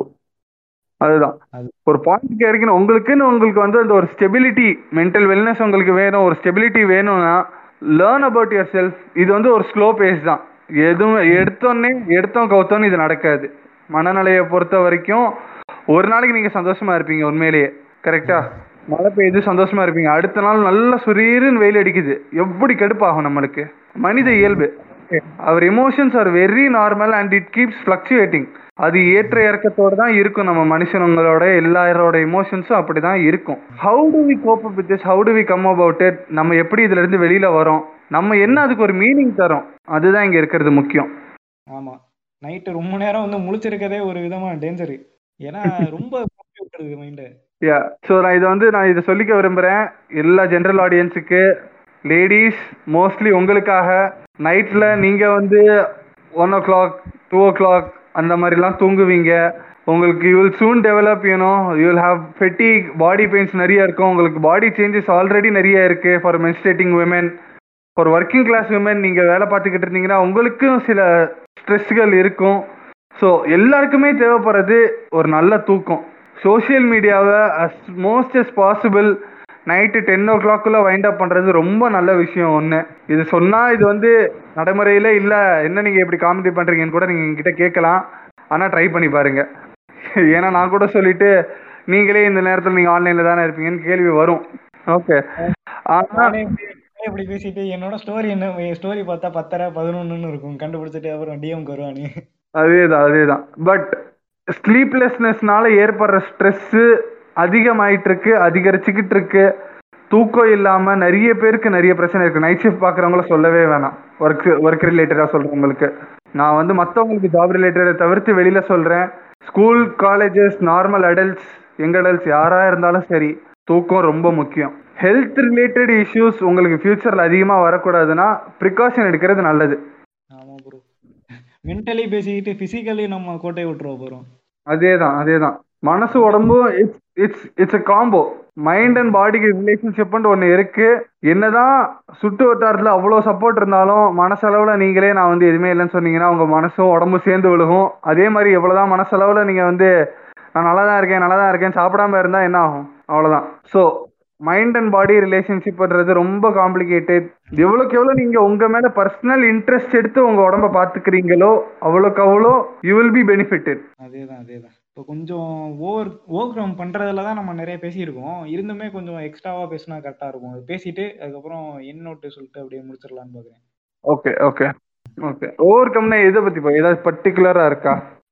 அதுதான்
அது-
ஒரு பாயிண்ட் கிடைக்கணும் உங்களுக்குன்னு உங்களுக்கு வந்து அந்த ஒரு ஸ்டெபிலிட்டி மென்டல் வெல்னஸ் உங்களுக்கு வேணும் ஒரு ஸ்டெபிலிட்டி வேணும்னா லேர்ன் அபவுட் யுவர் செல்ஃப் இது வந்து ஒரு ஸ்லோ பேஸ் தான் எதுவும் எடுத்தோடனே எடுத்தோம் கவுத்தோன்னு இது நடக்காது மனநிலையை பொறுத்த வரைக்கும் ஒரு நாளைக்கு நீங்க சந்தோஷமா இருப்பீங்க உண்மையிலேயே கரெக்டா மழை பெய்யுது சந்தோஷமா இருப்பீங்க அடுத்த நாள் நல்ல சுரீருன்னு வெயில் அடிக்குது எப்படி கடுப்பாகும் நம்மளுக்கு மனித இயல்பு our emotions are very normal and it keeps fluctuating அது ஏற்ற இறக்கத்தோட தான் இருக்கும் நம்ம மனுஷனுங்களோட எல்லாரோட எமோஷன்ஸும் அப்படிதான் இருக்கும் how to we cope up with this how to we come about it நம்ம எப்படி இதுல இருந்து வெளியில வரோம் நம்ம என்ன அதுக்கு ஒரு மீனிங் தரோம் அதுதான் இங்க இருக்கிறது முக்கியம்
ஆமா நைட்டு ரொம்ப நேரம் வந்து முழிச்சிருக்கதே ஒரு விதமான டேஞ்சரு ஏன்னா ரொம்ப குழப்பி விட்டுருது மைண்டு
யா ஸோ நான் இதை வந்து நான் இதை சொல்லிக்க விரும்புகிறேன் எல்லா ஜென்ரல் ஆடியன்ஸுக்கு லேடிஸ் மோஸ்ட்லி உங்களுக்காக நைட்டில் நீங்கள் வந்து one o'clock two o'clock அந்த மாதிரிலாம் தூங்குவீங்க உங்களுக்கு you will soon develop you know you will have fatigue body pains நிறைய இருக்கும் உங்களுக்கு பாடி சேஞ்சஸ் ஆல்ரெடி நிறைய இருக்குது ஃபார் menstruating women ஒரு ஒர்க்கிங் கிளாஸ் விமன் நீங்கள் வேலை பார்த்துக்கிட்டு இருந்தீங்கன்னா உங்களுக்கும் சில ஸ்ட்ரெஸ்கள் இருக்கும் ஸோ எல்லாருக்குமே தேவைப்படுறது ஒரு நல்ல தூக்கம் சோஷியல் மீடியாவை as most as possible night ten ஓ கிளாக்குள்ளே வைண்ட் அப் பண்ணுறது ரொம்ப நல்ல விஷயம் ஒன்று இது சொன்னால் இது வந்து நடைமுறையில் இல்லை என்ன நீங்கள் இப்படி காமெடி பண்ணுறீங்கன்னு கூட நீங்கள் என்கிட்ட கேட்கலாம் ஆனால் ட்ரை பண்ணி பாருங்க ஏன்னா நான் கூட சொல்லிட்டு நீங்களே இந்த நேரத்தில் நீங்கள் ஆன்லைனில் தானே இருப்பீங்கன்னு கேள்வி வரும் ஓகே ஆனால்
நானே இப்படி நானே இப்படி பேசிட்டு என்னோட ஸ்டோரி என்ன ஸ்டோரி பார்த்தா பத்தரை பதினொன்னுன்னு இருக்கும் கண்டுபிடிச்சிட்டு அப்புறம் டிஎம் வருவானு
அதேதான் அதேதான் பட் ஸ்லீப்லெஸ்னஸ்னால ஏற்படுற ஸ்ட்ரெஸ்ஸு அதிகமாயிட்டு இருக்கு அதிகரிச்சுக்கிட்டு இருக்கு தூக்கம் இல்லாம நிறைய பேருக்கு நிறைய பிரச்சனை இருக்கு நைட் ஷிஃப்ட் பாக்குறவங்கள சொல்லவே வேணாம் ஒர்க் ஒர்க் ரிலேட்டடா சொல்றவங்களுக்கு நான் வந்து மற்றவங்களுக்கு ஜாப் ரிலேட்டடை தவிர்த்து வெளியில சொல்றேன் school colleges normal adults young adults யாரா இருந்தாலும் சரி தூக்கம் ரொம்ப முக்கியம் ஹெல்த் ரிலேட்டட் இஷ்யூஸ் உங்களுக்கு ஃபியூச்சர்ல அதிகமா வரக்கூடாதுன்னா ப்ரிகாஷன் எடுக்கிறது நல்லது
ஆமா ப்ரோ மென்டலி பேசிக்கிட்டு பிசிக்கலி நம்ம கோட்டை விட்டுருவ போறோம்
அதேதான் அதேதான் மனசு உடம்பும் it's it's it's a combo mind and பாடிக்கு ரிலேஷன்ஷிப்னு ஒன்று இருக்கு என்னதான் சுட்டு வட்டாரத்தில் அவ்வளோ சப்போர்ட் இருந்தாலும் மனசளவில் நீங்களே நான் வந்து எதுவுமே இல்லைன்னு சொன்னீங்கன்னா உங்கள் மனசும் உடம்பும் சேர்ந்து விழுகும் அதே மாதிரி எவ்வளோதான் மனசளவில் நீங்கள் வந்து நான் நல்லா தான் இருக்கேன் நல்லா தான் இருக்கேன் சாப்பிடாம இருந்தால் என்ன ஆகும் அவ்வளோதான் ஸோ மைண்ட் அண்ட் பாடி ரிலேஷன்ஷிப்ன்றது ரொம்ப காம்ப்ளிகேட்டட் எவ்வளோக்கு எவ்வளோ நீங்கள் உங்கள் மேலே பர்சனல் இன்ட்ரெஸ்ட் எடுத்து உங்கள் உடம்ப பார்த்துக்கிறீங்களோ அவ்வளோக்கு அவ்வளோ யூ வில் பி பெனிஃபிட்டட்
அதேதான் அதேதான் இப்போ கொஞ்சம் ஓவர் ஓவர் கம் பண்றதுல தான் நம்ம நிறைய பேசியிருக்கோம் இருந்துமே கொஞ்சம் எக்ஸ்ட்ராவா பேசினா கரெக்டா இருக்கும் அது பேசிட்டு அதுக்கப்புறம் என் நோட்டு சொல்லிட்டு அப்படியே முடிச்சிடலாம்னு பாக்குறேன்
ஓகே ஓகே ஓகே ஓவர் கம்னா எதை பத்தி பா ஏதாவது பர்டிகுலரா இருக்கா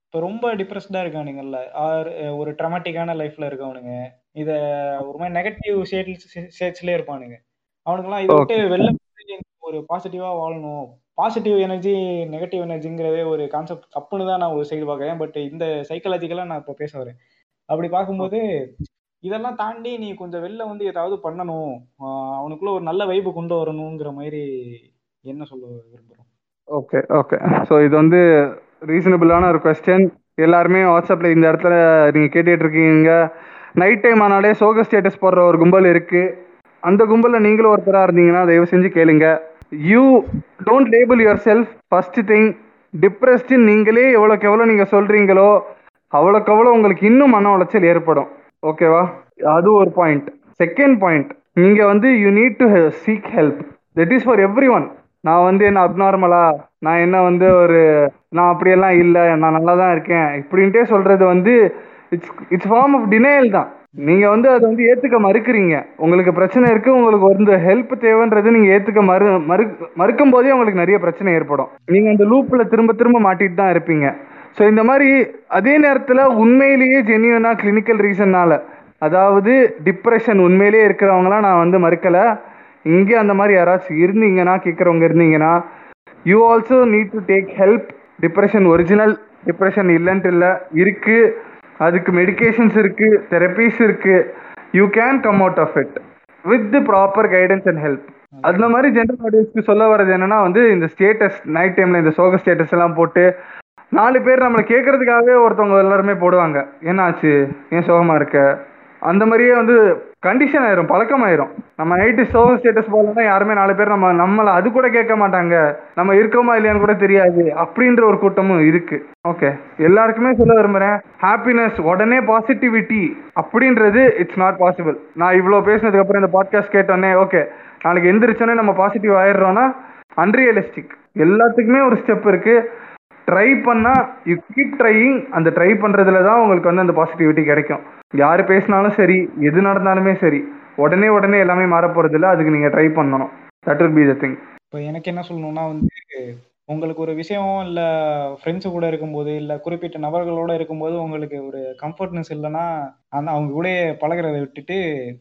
இப்போ ரொம்ப டிப்ரெஸ்டா இருக்கானுங்கல்ல ஆர் ஒரு ட்ரமாட்டிக்கான லைஃப்ல இருக்கவனுங்க இத ஒரு மாதிரி நெகட்டிவ் ஷேட்ஸ்லயே இருப்பானுங்க அவனுங்கெல்லாம் இதை விட்டு வெளில வந்து ஒரு பாசிட்டிவா வாழணும் பாசிட்டிவ் எனர்ஜி நெகட்டிவ் எனர்ஜிங்கிறதே ஒரு கான்செப்ட் தப்புன்னு தான் நான் ஒரு சைடு பார்க்கறேன் பட் இந்த சைக்காலஜிக்கலா நான் இப்போ பேச வரேன் அப்படி பார்க்கும்போது இதெல்லாம் தாண்டி நீ கொஞ்சம் வெளில வந்து ஏதாவது பண்ணணும் ஆஹ் அவனுக்குள்ள ஒரு நல்ல வைப்பு கொண்டு வரணுங்கிற மாதிரி என்ன சொல்ல விரும்புறோம்
ஓகே ஓகே ஸோ இது வந்து ரீசனபிளான ஒரு கொஸ்டின் எல்லாருமே வாட்ஸ்அப்பில் இந்த இடத்துல நீங்கள் கேட்டுட்டு இருக்கீங்க நைட் டைம் ஆனாலே சோக ஸ்டேட்டஸ் போடுற ஒரு கும்பல் இருக்கு அந்த கும்பலில் நீங்களும் ஒருத்தராக இருந்தீங்கன்னா தயவு செஞ்சு கேளுங்க you don't label yourself first thing depressed நீங்களே எவ்வளோக்கு எவ்வளோ நீங்கள் சொல்கிறீங்களோ அவ்வளோக்கு அவ்வளோ உங்களுக்கு இன்னும் மன உளைச்சல் ஏற்படும் ஓகேவா அது ஒரு பாயிண்ட் செகண்ட் பாயிண்ட் நீங்கள் வந்து you need to seek help that is for everyone நான் வந்து என்ன அப்நார்மலா நான் என்ன வந்து ஒரு நான் அப்படியெல்லாம் இல்லை நான் நல்லா தான் இருக்கேன் இப்படின்ட்டே சொல்றது வந்து it's it's form of denial தான் நீங்க வந்து அதை வந்து ஏத்துக்க மறுக்கிறீங்க உங்களுக்கு பிரச்சனை இருக்கு உங்களுக்கு வந்து ஹெல்ப் தேவைன்றது நீங்க ஏத்துக்க மறு மறு மறுக்கும் போதே உங்களுக்கு நிறைய பிரச்சனை ஏற்படும் நீங்க அந்த லூப்ல திரும்ப திரும்ப மாட்டிட்டு தான் இருப்பீங்க ஸோ இந்த மாதிரி அதே நேரத்தில் உண்மையிலேயே ஜென்யூனா கிளினிக்கல் ரீசன்னால அதாவது டிப்ரெஷன் உண்மையிலேயே இருக்கிறவங்களாம் நான் வந்து மறுக்கலை இங்கே அந்த மாதிரி யாராச்சும் இருந்தீங்கன்னா கேட்குறவங்க இருந்தீங்கன்னா you also need to take help depression original depression இல்லைன்ட்டு இல்லை இருக்கு அதுக்கு மெடிகேஷன்ஸ் இருக்கு தெரப்பீஸ் இருக்கு you can come out of it with the proper guidance and help அந்த மாதிரி ஜென்ரல் ஆடியன்ஸ்க்கு சொல்ல வர்றது என்னன்னா வந்து இந்த ஸ்டேட்டஸ் நைட் டைம்ல இந்த சோக ஸ்டேட்டஸ் எல்லாம் போட்டு நாலு பேர் நம்மளை கேட்கறதுக்காகவே ஒருத்தவங்க எல்லாருமே போடுவாங்க என்னாச்சு ஏன் சோகமா இருக்க அந்த மாதிரியே வந்து கண்டிஷன் ஆயிரும் பழக்கமாயிரும் நம்ம நைட்டு சோக ஸ்டேட்டஸ் போலன்னா யாருமே நாலு பேர் நம்ம நம்மள அது கூட கேட்க மாட்டாங்க நம்ம இருக்கோமா இல்லையான்னு கூட தெரியாது அப்படின்ற ஒரு கூட்டமும் இருக்கு ஓகே எல்லாருக்குமே சொல்ல விரும்புறேன் ஹாப்பினஸ் உடனே பாசிட்டிவிட்டி அப்படின்றது இட்ஸ் நாட் பாசிபிள் நான் இவ்வளோ பேசினதுக்கு அப்புறம் இந்த பாட்காஸ்ட் கேட்டோன்னே ஓகே நாளைக்கு எந்திரிச்சோன்னே நம்ம பாசிட்டிவ் ஆயிடுறோம்னா அன்ரியலிஸ்டிக் எல்லாத்துக்குமே ஒரு ஸ்டெப் இருக்கு ட்ரை பண்ணா யூ கீப் ட்ரையிங் அந்த ட்ரை பண்றதுல தான் உங்களுக்கு வந்து அந்த பாசிட்டிவிட்டி கிடைக்கும் யார் பேசினாலும் சரி எது நடந்தாலுமே சரி உடனே உடனே எல்லாமே மாற போறது இல்ல அதுக்கு நீங்க ட்ரை பண்ணணும் that will be the thing
இப்போ எனக்கு என்ன சொல்லணும்னா வந்து உங்களுக்கு ஒரு விஷயம் இல்லை ஃப்ரெண்ட்ஸு கூட இருக்கும்போது இல்லை குறிப்பிட்ட நபர்களோட இருக்கும்போது உங்களுக்கு ஒரு கம்ஃபர்ட்னஸ் இல்லைன்னா அந்த அவங்க கூட பழகுறதை விட்டுட்டு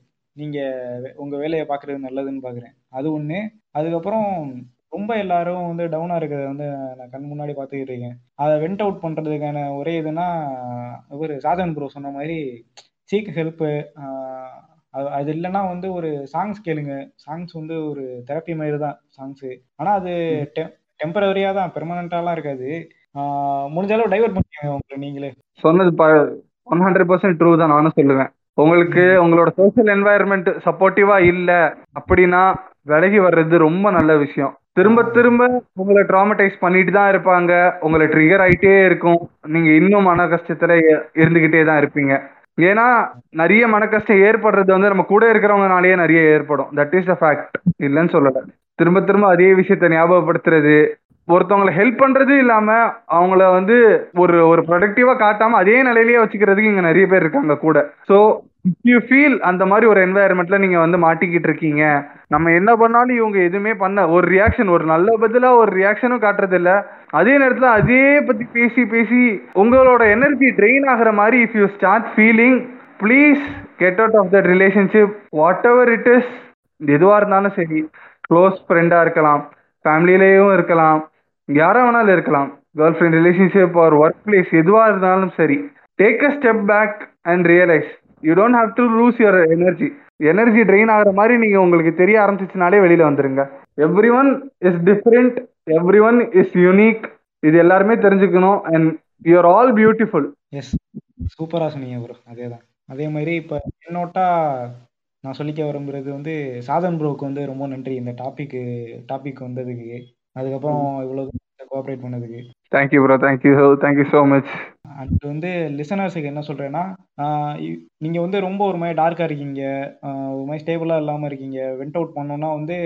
நீங்கள் உங்கள் வேலையை பார்க்குறது நல்லதுன்னு பார்க்குறேன் அது ஒன்று அதுக்கப்புறம் ரொம்ப எல்லாரும் வந்து டவுனாக இருக்கிறத வந்து நான் கண் முன்னாடி பார்த்துக்கிட்டு இருக்கேன் அதை வெண்ட் அவுட் பண்ணுறதுக்கான ஒரே இதுனா இவர் சாதன் ப்ரோ சொன்ன மாதிரி சீக் ஹெல்ப்பு அது அது இல்லைன்னா வந்து ஒரு சாங்ஸ் கேளுங்க சாங்ஸ் வந்து ஒரு தெரப்பி மாதிரி தான் சாங்ஸு ஆனால் அது டெ டெம்பரவரியாக தான் பெர்மனண்ட்டாலாம் இருக்காது ஆஹ் முடிஞ்ச அளவு டைவர்ட் பண்ணிக்கோங்க உங்களை நீங்களே
சொன்னது ஒன் ஹண்ட்ரட் பர்சன்ட் ட்ரூ தான் நானும் சொல்லுவேன் உங்களுக்கு உங்களோட சோஷியல் என்வாயர்மெண்ட் சப்போர்ட்டிவா இல்ல அப்படின்னா விலகி வர்றது ரொம்ப நல்ல விஷயம் திரும்ப திரும்ப உங்களை ட்ராமடைஸ் பண்ணிட்டு தான் இருப்பாங்க உங்களை ட்ரிகர் ஆயிட்டே இருக்கும் நீங்க இன்னும் மன கஷ்டத்துல இ- இருந்துகிட்டே தான் இருப்பீங்க ஏன்னா நிறைய மன கஷ்டம் ஏற்படுறது வந்து நம்ம கூட இருக்கிறவங்கனாலேயே நிறைய ஏற்படும் தட் இஸ் த ஃபேக்ட் இல்லைன்னு சொல்லல திரும்ப திரும்ப அதே விஷயத்த ஞாபகப்படுத்துறது ஒருத்தவங்களை ஹெல்ப் பண்றது இல்லாம அவங்கள வந்து ஒரு ஒரு ப்ரொடக்டிவா காட்டாம அதே நிலையிலேயே வச்சுக்கிறதுக்கு இங்க நிறைய பேர் இருக்காங்க கூட ஸோ யூ ஃபீல் அந்த மாதிரி ஒரு என்வாயர்மெண்ட்ல நீங்க வந்து மாட்டிக்கிட்டு இருக்கீங்க நம்ம என்ன பண்ணாலும் இவங்க எதுவுமே பண்ண ஒரு ரியாக்ஷன் ஒரு நல்ல பதிலா ஒரு ரியாக்ஷனும் காட்டுறது இல்ல அதே நேரத்துல அதே பத்தி பேசி பேசி உங்களோட எனர்ஜி ட்ரெயின் ஆகுற மாதிரி if you start feeling please get out of that relationship whatever it is எதுவா இருந்தாலும் சரி க்ளோஸ் ஃப்ரெண்டா இருக்கலாம் ஃபேமிலியிலேயும் இருக்கலாம் யாரா வேணாலும் இருக்கலாம் girl friend relationship or workplace எதுவா இருந்தாலும் சரி take a step back and realise you don't have to lose your energy energy drain ஆகுற மாதிரி நீங்க உங்களுக்கு தெரிய ஆரம்பிச்சிச்சுனாலே வெளியில வந்துருங்க everyone is different everyone is unique இது எல்லாருமே தெரிஞ்சுக்கணும் and you are all beautiful
yes சூப்பராக சொன்னீங்க ப்ரோ அதே தான் அதே மாதிரி இப்போ என்னோட்டா நான் சொல்லிக்க விரும்புறது வந்து சாதன் ப்ரோவுக்கு வந்து ரொம்ப நன்றி இந்த டாபிக்கு டாபிக் வந்ததுக்கு அதுக்கப்புறம் இவ்வளோ கோஆப்ரேட் பண்ணதுக்கு
thank you bro thank you thank you so much
and வந்து லிசனர்ஸுக்கு என்ன சொல்கிறேன்னா நீங்கள் வந்து ரொம்ப ஒரு மாதிரி டார்க்காக இருக்கீங்க ஆஹ் ஒரு மாதிரி ஸ்டேபிளாக இல்லாமல் இருக்கீங்க வெண்ட் அவுட் பண்ணோன்னா வந்து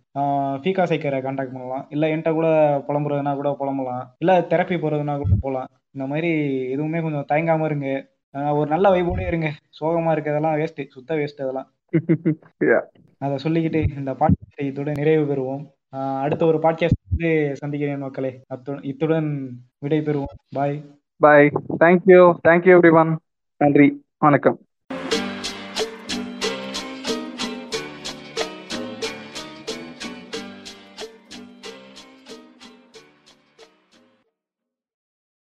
ஃபீகா சைக்கரை காண்டாக்ட் பண்ணலாம் இல்லை என்கிட்ட கூட புலம்புறதுனா கூட புலம்பலாம் இல்லை தெரப்பி போகிறதுனா கூட போகலாம் இந்த மாதிரி எதுவுமே கொஞ்சம் தயங்காமல் இருங்க ஆஹ் ஒரு நல்ல வைபோடே இருங்க சோகமாக இருக்கிறதெல்லாம் வேஸ்ட்டு சுத்த வேஸ்ட் அதெல்லாம் அதை சொல்லிக்கிட்டு இந்த பாட்காஸ்டை இத்துடன் நிறைவு பெறுவோம் ஆஹ் அடுத்த ஒரு பாட்காஸ்ட் வந்து சந்திக்கிறேன் மக்களே அத்துடன் இத்துடன் விடை பெறுவோம் bye
bye thank you thank you everyone நன்றி வணக்கம்